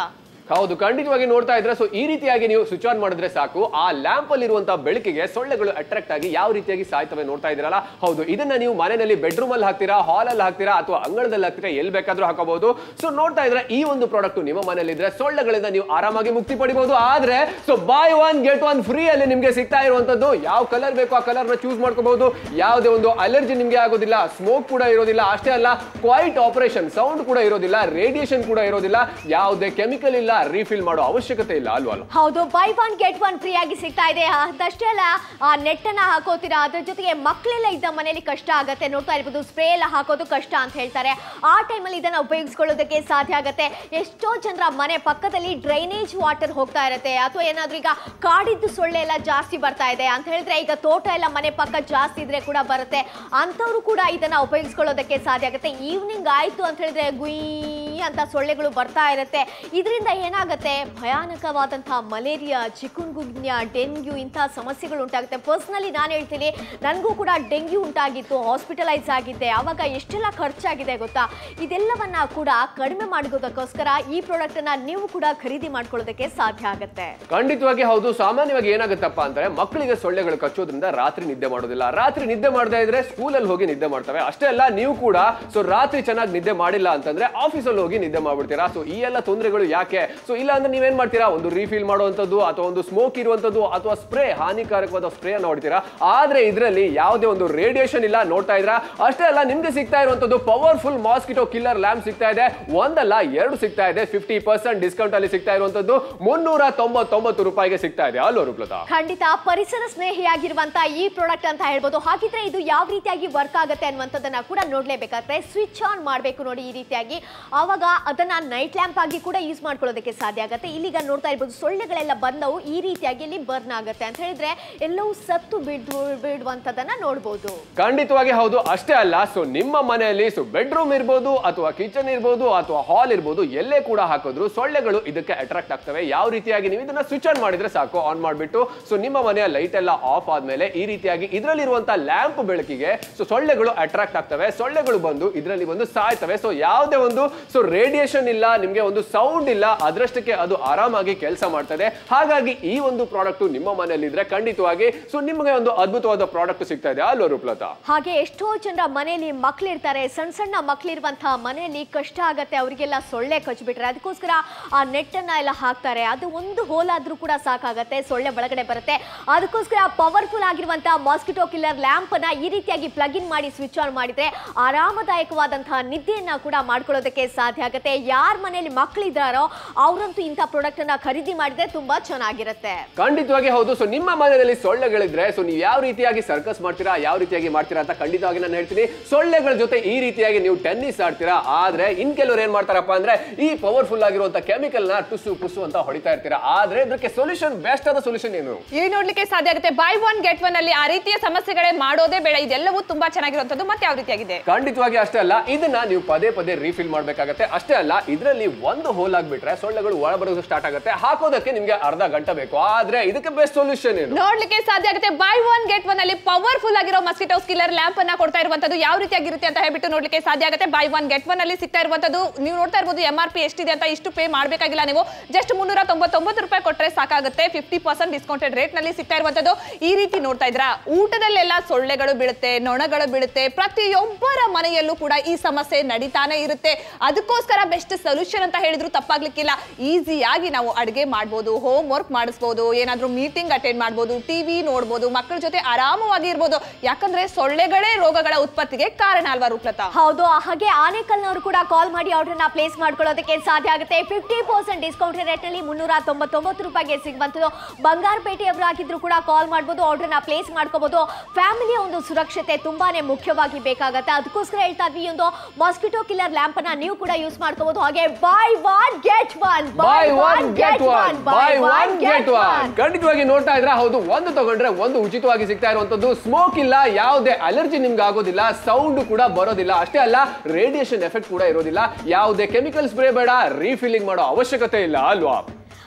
ಹೌದು ಖಂಡಿತವಾಗಿ ನೋಡ್ತಾ ಇದ್ರೆ ಸೊ ಈ ರೀತಿಯಾಗಿ ನೀವು ಸ್ವಿಚ್ ಆನ್ ಮಾಡಿದ್ರೆ ಸಾಕು ಆ ಲ್ಯಾಂಪ್ ಅಲ್ಲಿ ಇರುವಂತಹ ಬೆಳಕಿಗೆ ಸೊಳ್ಳೆಗಳು ಅಟ್ರಾಕ್ಟ್ ಆಗಿ ಯಾವ ರೀತಿಯಾಗಿ ಸಾಯ್ತವೆ ನೋಡ್ತಾ ಇದ್ದೀರಲ್ಲ ಹೌದು ಇದನ್ನ ನೀವು ಮನೆಯಲ್ಲಿ ಬೆಡ್ರೂಮ್ ಅಲ್ಲಿ ಹಾಕ್ತೀರಾ ಹಾಲ್ ಅಲ್ಲಿ ಹಾಕ್ತೀರಾ ಅಥವಾ ಅಂಗಳದಲ್ಲಿ ಹಾಕ್ತೀರಾ ಎಲ್ಲಿ ಬೇಕಾದ್ರೂ ಹಾಕಬಹುದು ಸೊ ನೋಡ್ತಾ ಇದ್ರೆ ಈ ಒಂದು ಪ್ರಾಡಕ್ಟ್ ನಿಮ್ಮ ಮನೇಲಿ ಇದ್ರೆ ಸೊಳ್ಳೆಗಳಿಂದ ನೀವು ಆರಾಮಾಗಿ ಮುಕ್ತಿ ಪಡಿಬಹುದು ಆದ್ರೆ so buy one get one free ಅಲ್ಲಿ ನಿಮ್ಗೆ ಸಿಗ್ತಾ ಇರುವಂತದ್ದು ಯಾವ ಕಲರ್ ಬೇಕು ಆ ಕಲರ್ ನ ಚೂಸ್ ಮಾಡ್ಕೋಬಹುದು ಯಾವುದೇ ಒಂದು ಅಲರ್ಜಿ ನಿಮ್ಗೆ ಆಗೋದಿಲ್ಲ ಸ್ಮೋಕ್ ಕೂಡ ಇರೋದಿಲ್ಲ ಅಷ್ಟೇ ಅಲ್ಲ ಕ್ವೈಟ್ ಆಪರೇಷನ್ ಸೌಂಡ್ ಕೂಡ ಇರೋದಿಲ್ಲ ರೇಡಿಯೇಷನ್ ಕೂಡ ಇರೋದಿಲ್ಲ ಯಾವುದೇ ಕೆಮಿಕಲ್ ಇಲ್ಲ ರೀಫಿಲ್ ಮಾಡೋ ಅವಶ್ಯಕತೆ ಇಲ್ಲ ಅಲ್ವಾ ಅಲ್ವಾ ಹೌದು buy one get one free ಆಗಿ ಸಿಗ್ತಾ ಇದೆ ಅದಷ್ಟೇ ಅಲ್ಲ ಆ ನೆಟ್ ಅನ್ನ ಹಾಕೋತೀರಾ ಅದ್ರ ಜೊತೆಗೆ ಮಕ್ಕಳೆಲ್ಲ ಇದ್ದ ಮನೇಲಿ ಕಷ್ಟ ಆಗತ್ತೆ ನೋಡ್ತಾ ಇರ್ಬೋದು ಸ್ಪ್ರೇ ಎಲ್ಲ ಹಾಕೋದು ಕಷ್ಟ ಅಂತ ಹೇಳ್ತಾರೆ ಆ ಟೈಮಲ್ಲಿ ಇದನ್ನ ಉಪಯೋಗಿಸ್ಕೊಳ್ಳೋದಕ್ಕೆ ಸಾಧ್ಯ ಆಗತ್ತೆ ಎಷ್ಟೋ ಜನರ ಮನೆ ಪಕ್ಕದಲ್ಲಿ ಡ್ರೈನೇಜ್ ವಾಟರ್ ಹೋಗ್ತಾ ಇರುತ್ತೆ ಅಥವಾ ಏನಾದ್ರೂ ಈಗ ಕಾಡಿದ್ದು ಸೊಳ್ಳೆ ಎಲ್ಲ ಜಾಸ್ತಿ ಬರ್ತಾ ಇದೆ ಅಂತ ಹೇಳಿದ್ರೆ ಈಗ ತೋಟ ಎಲ್ಲ ಮನೆ ಪಕ್ಕ ಜಾಸ್ತಿ ಇದ್ರೆ ಕೂಡ ಬರುತ್ತೆ ಅಂಥವ್ರು ಕೂಡ ಇದನ್ನ ಉಪಯೋಗಿಸ್ಕೊಳ್ಳೋದಕ್ಕೆ ಸಾಧ್ಯ ಆಗುತ್ತೆ ಈವ್ನಿಂಗ್ ಆಯ್ತು ಅಂತ ಹೇಳಿದ್ರೆ ಗುಯ್ ಅಂತ ಸೊಳ್ಳೆಗಳು ಬರ್ತಾ ಇರುತ್ತೆ ಇದರಿಂದ ಏನಾಗುತ್ತೆ ಭಯಾನಕವಾದಂತಹ ಮಲೇರಿಯಾ ಚಿಕುನ್ಗುನ್ಯಾ ಡೆಂಗ್ಯೂ ಇಂತಹ ಸಮಸ್ಯೆಗಳು ಉಂಟಾಗುತ್ತೆ ಪರ್ಸ್ನಲಿ ನಾನು ಹೇಳ್ತೀನಿ ನನಗೂ ಕೂಡ ಡೆಂಗ್ಯೂ ಉಂಟಾಗಿತ್ತು ಹಾಸ್ಪಿಟಲೈಸ್ ಆಗಿದ್ದೆ ಆವಾಗ ಎಷ್ಟೆಲ್ಲ ಖರ್ಚಾಗಿದೆ ಗೊತ್ತಾ ಇದೆಲ್ಲವನ್ನ ಕೂಡ ಕಡಿಮೆ ಮಾಡೋದಕ್ಕೋಸ್ಕರ ಈ ಪ್ರಾಡಕ್ಟ್ ಅನ್ನ ನೀವು ಕೂಡ ಖರೀದಿ ಮಾಡ್ಕೊಳ್ಳೋದಕ್ಕೆ ಸಾಧ್ಯ ಆಗುತ್ತೆ ಖಂಡಿತವಾಗಿ ಹೌದು ಸಾಮಾನ್ಯವಾಗಿ ಏನಾಗುತ್ತಪ್ಪ ಅಂದ್ರೆ ಮಕ್ಕಳಿಗೆ ಸೊಳ್ಳೆಗಳು ಕಚ್ಚೋದ್ರಿಂದ ರಾತ್ರಿ ನಿದ್ದೆ ಮಾಡೋದಿಲ್ಲ ರಾತ್ರಿ ನಿದ್ದೆ ಮಾಡದೇ ಇದ್ರೆ ಸ್ಕೂಲಲ್ಲಿ ಹೋಗಿ ನಿದ್ದೆ ಮಾಡ್ತವೆ ಅಷ್ಟೇ ಅಲ್ಲ ನೀವು ಕೂಡ ಸೊ ರಾತ್ರಿ ಚೆನ್ನಾಗಿ ನಿದ್ದೆ ಮಾಡಿಲ್ಲ ಅಂತಂದ್ರೆ ಆಫೀಸಲ್ಲಿ ಹೋಗಿ ನಿದ್ದೆ ಮಾಡ್ಬಿಡ್ತೀರಾ ಸೊ ಈ ಎಲ್ಲ ತೊಂದರೆಗಳು ಯಾಕೆ ಸೊ ಇಲ್ಲ ಅಂದ್ರೆ ನೀವೇನ್ ಮಾಡ್ತೀರಾ ಒಂದು ರೀಫಿಲ್ ಮಾಡುವಂತದ್ದು ಅಥವಾ ಒಂದು ಸ್ಮೋಕ್ ಇರುವಂತದ್ದು ಅಥವಾ ಸ್ಪ್ರೇ ಹಾನಿಕಾರಕವಾದ ಸ್ಪ್ರೇ ಅನ್ನ ಹೊಡಿತೀರಾ ಆದ್ರೆ ಇದರಲ್ಲಿ ಯಾವುದೇ ಒಂದು ರೇಡಿಯೇಷನ್ ಇಲ್ಲ ನೋಡ್ತಾ ಇದ್ರ ಅಷ್ಟೇ ಅಲ್ಲ ನಿಮ್ಗೆ ಸಿಗ್ತಾ ಇರುವಂತದ್ದು ಪವರ್ಫುಲ್ ಮಾಸ್ಕಿಟೋ ಕಿಲ್ಲರ್ ಲ್ಯಾಂಪ್ ಸಿಗ್ತಾ ಇದೆ ಒಂದಲ್ಲ ಎರಡು ಸಿಗ್ತಾ ಇದೆ ಫಿಫ್ಟಿ ಪರ್ಸೆಂಟ್ ಡಿಸ್ಕೌಂಟ್ ಅಲ್ಲಿ ಸಿಗ್ತಾ ಇರುವಂತದ್ದು ಮುನ್ನೂರ ತೊಂಬತ್ತೊಂಬತ್ತು ರೂಪಾಯಿಗೆ ಸಿಗ್ತಾ ಇದೆ ಅಲ್ವಾ ರೂಪ್ಲತಾ ಖಂಡಿತ ಪರಿಸರ ಸ್ನೇಹಿಯಾಗಿರುವಂತ ಈ ಪ್ರಾಡಕ್ಟ್ ಅಂತ ಹೇಳ್ಬೋದು ಹಾಗಿದ್ರೆ ಇದು ಯಾವ ರೀತಿಯಾಗಿ ವರ್ಕ್ ಆಗುತ್ತೆ ಅನ್ನುವಂಥದ್ದನ್ನ ಕೂಡ ನೋಡ್ಲೇಬೇಕಾದ್ರೆ ಸ್ವಿಚ್ ಆನ್ ಮಾಡಬೇಕು ನೋಡಿ ಈ ರೀತಿಯಾಗಿ ಆವಾಗ ಅದನ್ನ ನೈಟ್ ಲ್ಯಾಂಪ್ ಆಗಿ ಕೂಡ ಯೂಸ್ ಮಾಡ್ಕೊಳ್ಳೋದಕ್ಕೆ ಸಾಧ್ಯ ಆಗುತ್ತೆ ಇಲ್ಲಿಗ ನೋಡ್ತಾ ಇರ್ಬೋದು ಸೊಳ್ಳೆಗಳೆಲ್ಲ ಬಂದವು ಈ ರೀತಿಯಾಗಿ ಇಲ್ಲಿ ಬರ್ನ್ ಆಗುತ್ತೆ ಅಂತ ಹೇಳಿದ್ರೆ ಎಲ್ಲವೂ ಸತ್ತು ಬಿದ್ದು ಬಿಡುವಂಥದ್ದನ್ನ ನೋಡ್ಬೋದು ಖಂಡಿತವಾಗಿ ಹೌದು ಅಷ್ಟೇ ಅಲ್ಲ ಸೊ ನಿಮ್ಮ ಮನೆಯಲ್ಲಿ ಸೊ ಬೆಡ್ರೂಮ್ ಇರ್ಬೋದು ಅಥವಾ ಕಿಚನ್ ಇರ್ಬೋದು ಅಥವಾ ಹಾಲ್ ಇರ್ಬೋದು ಎಲ್ಲೇ ಕೂಡ ಹಾಕಿದ್ರು ಸೊಳ್ಳೆಗಳು ಇದಕ್ಕೆ ಅಟ್ರಾಕ್ಟ್ ಆಗ್ತವೆ ಯಾವ ರೀತಿಯಾಗಿ ನೀವು ಇದನ್ನ ಸ್ವಿಚ್ ಆನ್ ಮಾಡಿದ್ರೆ ಸಾಕು ಆನ್ ಮಾಡಿಬಿಟ್ಟು ಸೊ ನಿಮ್ಮ ಮನೆಯ ಲೈಟ್ ಎಲ್ಲ ಆಫ್ ಆದ್ಮೇಲೆ ಈ ರೀತಿಯಾಗಿ ಇದರಲ್ಲಿರುವಂತಹ ಲ್ಯಾಂಪ್ ಬೆಳಕಿಗೆ ಸೊ ಸೊಳ್ಳೆಗಳು ಅಟ್ರಾಕ್ಟ್ ಆಗ್ತವೆ ಸೊಳ್ಳೆಗಳು ಬಂದು ಇದರಲ್ಲಿ ಬಂದು ಸಾಯ್ತವೆ ಸೊ ಯಾವುದೇ ಒಂದು ಸೊ ರೇಡಿಯೇಷನ್ ಇಲ್ಲ ನಿಮಗೆ ಒಂದು ಸೌಂಡ್ ಇಲ್ಲ ಅದರಷ್ಟಕ್ಕೆ ಅದು ಆರಾಮಾಗಿ ಕೆಲಸ ಮಾಡ್ತದೆ ಹಾಗಾಗಿ ಈ ಒಂದು ಪ್ರಾಡಕ್ಟ್ ನಿಮ್ಮ ಮನೆಯಲ್ಲಿ ಇದ್ರೆ ಖಂಡಿತವಾಗಿ ಸೊ ನಿಮಗೆ ಒಂದು ಅದ್ಭುತವಾದ ಪ್ರಾಡಕ್ಟ್ ಸಿಗ್ತಾ ಇದೆ ಅಲ್ವಾ ರೂಪ್ಲತಾ ಹಾಗೆ ಎಷ್ಟೋ ಜನರ ಮನೆಯಲ್ಲಿ ಮಕ್ಳಿರ್ತಾರೆ ಸಣ್ಣ ಸಣ್ಣ ಮಕ್ಳಿರುವಂತಹ ಮನೆಯಲ್ಲಿ ಕಷ್ಟ ಆಗತ್ತೆ ಅವರಿಗೆಲ್ಲ ಸೊಳ್ಳೆ ಕಚ್ಬಿಟ್ರೆ ಅದಕ್ಕೋಸ್ಕರ ಆ ನೆಟ್ಟನ್ನ ಎಲ್ಲ ಹಾಕ್ತಾರೆ ಅದು ಒಂದು ಹೋಲಾದ್ರೂ ಕೂಡ ಸಾಕಾಗತ್ತೆ ಸೊಳ್ಳೆ ಒಳಗಡೆ ಬರುತ್ತೆ ಅದಕ್ಕೋಸ್ಕರ ಪವರ್ಫುಲ್ ಆಗಿರುವಂತಹ ಮಾಸ್ಕಿಟೋ ಕಿಲ್ಲರ್ ಲ್ಯಾಂಪ್ ಅನ್ನ ಈ ರೀತಿಯಾಗಿ ಪ್ಲಗ್ ಇನ್ ಮಾಡಿ ಸ್ವಿಚ್ ಆನ್ ಮಾಡಿದ್ರೆ ಆರಾಮದಾಯಕವಾದಂತಹ ನಿದ್ದೆಯನ್ನ ಕೂಡ ಮಾಡ್ಕೊಳ್ಳೋದಕ್ಕೆ ಸಾಧ್ಯ ಆಗುತ್ತೆ ಯಾರ ಮನೆಯಲ್ಲಿ ಮಕ್ಳಿದ್ದಾರೋ ಅವರಂತೂ ಇಂಥ ಪ್ರಾಡಕ್ಟ್ ಅನ್ನ ಖರೀದಿ ಮಾಡಿದ್ರೆ ತುಂಬಾ ಚೆನ್ನಾಗಿರುತ್ತೆ ಖಂಡಿತವಾಗಿ ಹೌದು ಸೊ ನಿಮ್ಮ ಮನೆಯಲ್ಲಿ ಸೊಳ್ಳೆಗಳಿದ್ರೆ ಸೊ ನೀವು ಯಾವ ರೀತಿಯಾಗಿ ಸರ್ಕಸ್ ಮಾಡ್ತೀರಾ ಯಾವ ರೀತಿಯಾಗಿ ಮಾಡ್ತೀರಾ ಅಂತ ಖಂಡಿತವಾಗಿ ನಾನು ಹೇಳ್ತೀನಿ ಸೊಳ್ಳೆಗಳ ಜೊತೆ ಈ ರೀತಿಯಾಗಿ ನೀವು ಟೆನ್ನಿಸ್ ಆಡ್ತೀರಾ ಆದ್ರೆ ಇನ್ ಕೆಲವರು ಏನ್ ಮಾಡ್ತಾರಪ್ಪ ಅಂದ್ರೆ ಈ ಪವರ್ಫುಲ್ ಆಗಿರುವಂತ ಕೆಮಿಕಲ್ ನ ಟುಸು ಪುಸು ಅಂತ ಹೊಡಿತಾ ಇರ್ತೀರಾ ಆದ್ರೆ ಇದಕ್ಕೆ ಸೊಲ್ಯೂಷನ್ ಬೆಸ್ಟ್ ಆದ ಸೊಲ್ಯೂಷನ್ ಏನು ಇಲ್ಲಿ ನೋಡ್ಲಿಕ್ಕೆ ಸಾಧ್ಯ ಆಗುತ್ತೆ ಬೈ ಒನ್ ಗೆಟ್ ಒನ್ ಅಲ್ಲಿ ಆ ರೀತಿಯ ಸಮಸ್ಯೆಗಳೇ ಮಾಡೋದೇ ಬೇಡ ಇದೆಲ್ಲವೂ ತುಂಬಾ ಚೆನ್ನಾಗಿರುವಂತದ್ದು ಮತ್ತೆ ಯಾವ ರೀತಿಯಾಗಿದೆ ಖಂಡಿತವಾಗಿ ಅಷ್ಟೇ ಅಲ್ಲ ಇದನ್ನ ನೀವು ಪದೇ ಪದೇ ರೀಫಿಲ್ ಮಾಡ್ಬೇಕಾಗತ್ತೆ ಅಷ್ಟೇ ಅಲ್ಲ ಇದರಲ್ಲಿ ಒಂದು ಹೋಲ್ ಆಗ್ಬಿಟ್ರೆ ಸೊಳ್ಳೆಗಳು ಒಳ ಬರೋದು ಸ್ಟಾರ್ಟ್ ಆಗುತ್ತೆ ಹಾಕೋದಕ್ಕೆ ನಿಮ್ಗೆ ಅರ್ಧ ಗಂಟೆ ಬೇಕು ಆದ್ರೆ ಇದಕ್ಕೆ ಬೆಸ್ಟ್ ಸೊಲ್ಯೂಷನ್ ಏನು ನೋಡ್ಲಿಕ್ಕೆ ಸಾಧ್ಯ ಆಗುತ್ತೆ ಬೈ ಒನ್ ಗೆಟ್ ಒನ್ ಅಲ್ಲಿ ಪವರ್ಫುಲ್ ಆಗಿರೋ ಮಸ್ಕಿಟೋ ಕಿಲ್ಲರ್ ಲ್ಯಾಂಪ್ ಅನ್ನ ಕೊಡ್ತಾ ಇರುವಂತದ್ದು ಯಾವ ರೀತಿಯಾಗಿರುತ್ತೆ ಅಂತ ಹೇಳ್ಬಿಟ್ಟು ನೋಡ್ಲಿಕ್ಕೆ ಸಾಧ್ಯ ಆಗುತ್ತೆ ಬೈ ಒನ್ ಗೆಟ್ ಒನ್ ಅಲ್ಲಿ ಸಿಗ್ತಾ ಇರುವಂತದ್ದು ನೀವು ನೋಡ್ತಾ ಇರ್ಬೋದು ಎಂ ಆರ್ ಪಿ ಎಷ್ಟಿದೆ ಅಂತ ಇಷ್ಟು ಪೇ ಮಾಡಬೇಕಾಗಿಲ್ಲ ನೀವು ಜಸ್ಟ್ ಮುನ್ನೂರ ತೊಂಬತ್ತೊಂಬತ್ತು ರೂಪಾಯಿ ಕೊಟ್ಟರೆ ಸಾಕಾಗುತ್ತೆ ಫಿಫ್ಟಿ ಪರ್ಸೆಂಟ್ ಡಿಸ್ಕೌಂಟೆಡ್ ರೇಟ್ ನಲ್ಲಿ ಸಿಗ್ತಾ ಇರುವಂತದ್ದು ಈ ರೀತಿ ನೋಡ್ತಾ ಇದ್ರ ಊಟದಲ್ಲೆಲ್ಲ ಸೊಳ್ಳೆಗಳು ಬೀಳುತ್ತೆ ನೊಣಗಳು ಬೀಳುತ್ತೆ ಪ್ರತಿಯೊಬ್ಬರ ಮನೆಯಲ್ಲೂ ಕೂಡ ಈ ಸಮಸ್ಯೆ ನಡೀತಾನೆ ಇರುತ್ತೆ ಅದಕ್ಕೋಸ್ಕರ ಬೆಸ್ಟ್ ಸೊಲ್ಯೂಷನ್ ಅಂತ ಹೇಳಿದ್ರು ತಪ್ಪಾಗ್ಲಿಕ್ಕಿಲ್ಲ ಈಸಿಯಾಗಿ ನಾವು ಅಡುಗೆ ಮಾಡ್ಬೋದು ಹೋಮ್ ವರ್ಕ್ ಮಾಡಿಸ್ಬೋದು ಏನಾದ್ರೂ ಮೀಟಿಂಗ್ ಅಟೆಂಡ್ ಮಾಡ್ಬೋದು ಟಿವಿ ನೋಡ್ಬೋದು ಮಕ್ಕಳ ಜೊತೆ ಆರಾಮವಾಗಿ ಇರ್ಬೋದು ಯಾಕಂದ್ರೆ ಸೊಳ್ಳೆಗಳೇ ರೋಗಗಳ ಉತ್ಪತ್ತಿಗೆ ಕಾರಣ ಅಲ್ವಾ ರೂಪ್ಲತಾ ಹೌದು ಹಾಗೆ ಆನೇಕಲ್ನವರು ಕೂಡ ಕಾಲ್ ಮಾಡಿ ಆರ್ಡರ್ನ ಪ್ಲೇಸ್ ಮಾಡ್ಕೊಳ್ಳೋದಕ್ಕೆ ಸಾಧ್ಯ ಆಗುತ್ತೆ ಫಿಫ್ಟಿ ಪರ್ಸೆಂಟ್ ಡಿಸ್ಕೌಂಟ್ ರೇಟ್ನಲ್ಲಿ ಮುನ್ನೂರ ತೊಂಬತ್ತೊಂಬತ್ತು ರೂಪಾಯಿಗೆ ಸಿಗುವಂಥದ್ದು ಬಂಗಾರಪೇಟೆಯವರು ಆಗಿದ್ರು ಕೂಡ ಕಾಲ್ ಮಾಡ್ಬೋದು ಆರ್ಡರ್ನ ಪ್ಲೇಸ್ ಮಾಡ್ಕೋಬಹುದು ಫ್ಯಾಮಿಲಿಯ ಒಂದು ಸುರಕ್ಷತೆ ತುಂಬಾನೇ ಮುಖ್ಯವಾಗಿ ಬೇಕಾಗತ್ತೆ ಅದಕ್ಕೋಸ್ಕರ ಹೇಳ್ತಾ ಇದ್ವಿ ಈ ಒಂದು ಮಾಸ್ಕಿಟೋ ಕಿಲ್ಲರ್ ಲ್ಯಾಂಪ್ ಅನ್ನ ನೀವು ಕೂಡ ಯೂಸ್ ಮಾಡ್ಕೋಬಹುದು ಹಾಗೆ buy one get one buy one get one buy one get one ಖಂಡಿತವಾಗಿ ನೋಡ್ತಾ ಇದ್ರೆ ಹೌದು ಒಂದು ತಗೊಂಡ್ರೆ ಒಂದು ಉಚಿತವಾಗಿ ಸಿಗ್ತಾ ಇರುವಂತದ್ದು ಸ್ಮೋಕ್ ಇಲ್ಲ ಯಾವುದೇ ಅಲರ್ಜಿ ನಿಮ್ಗೆ ಆಗೋದಿಲ್ಲ ಸೌಂಡ್ ಕೂಡ ಬರೋದಿಲ್ಲ ಅಷ್ಟೇ ಅಲ್ಲ ರೇಡಿಯೇಷನ್ ಎಫೆಕ್ಟ್ ಕೂಡ ಇರೋದಿಲ್ಲ ಯಾವುದೇ ಕೆಮಿಕಲ್ ಸ್ಪ್ರೇ ಬೇಡ ರೀಫಿಲ್ಲಿಂಗ್ ಮಾಡೋ ಅವಶ್ಯಕತೆ ಇಲ್ಲ ಅಲ್ವಾ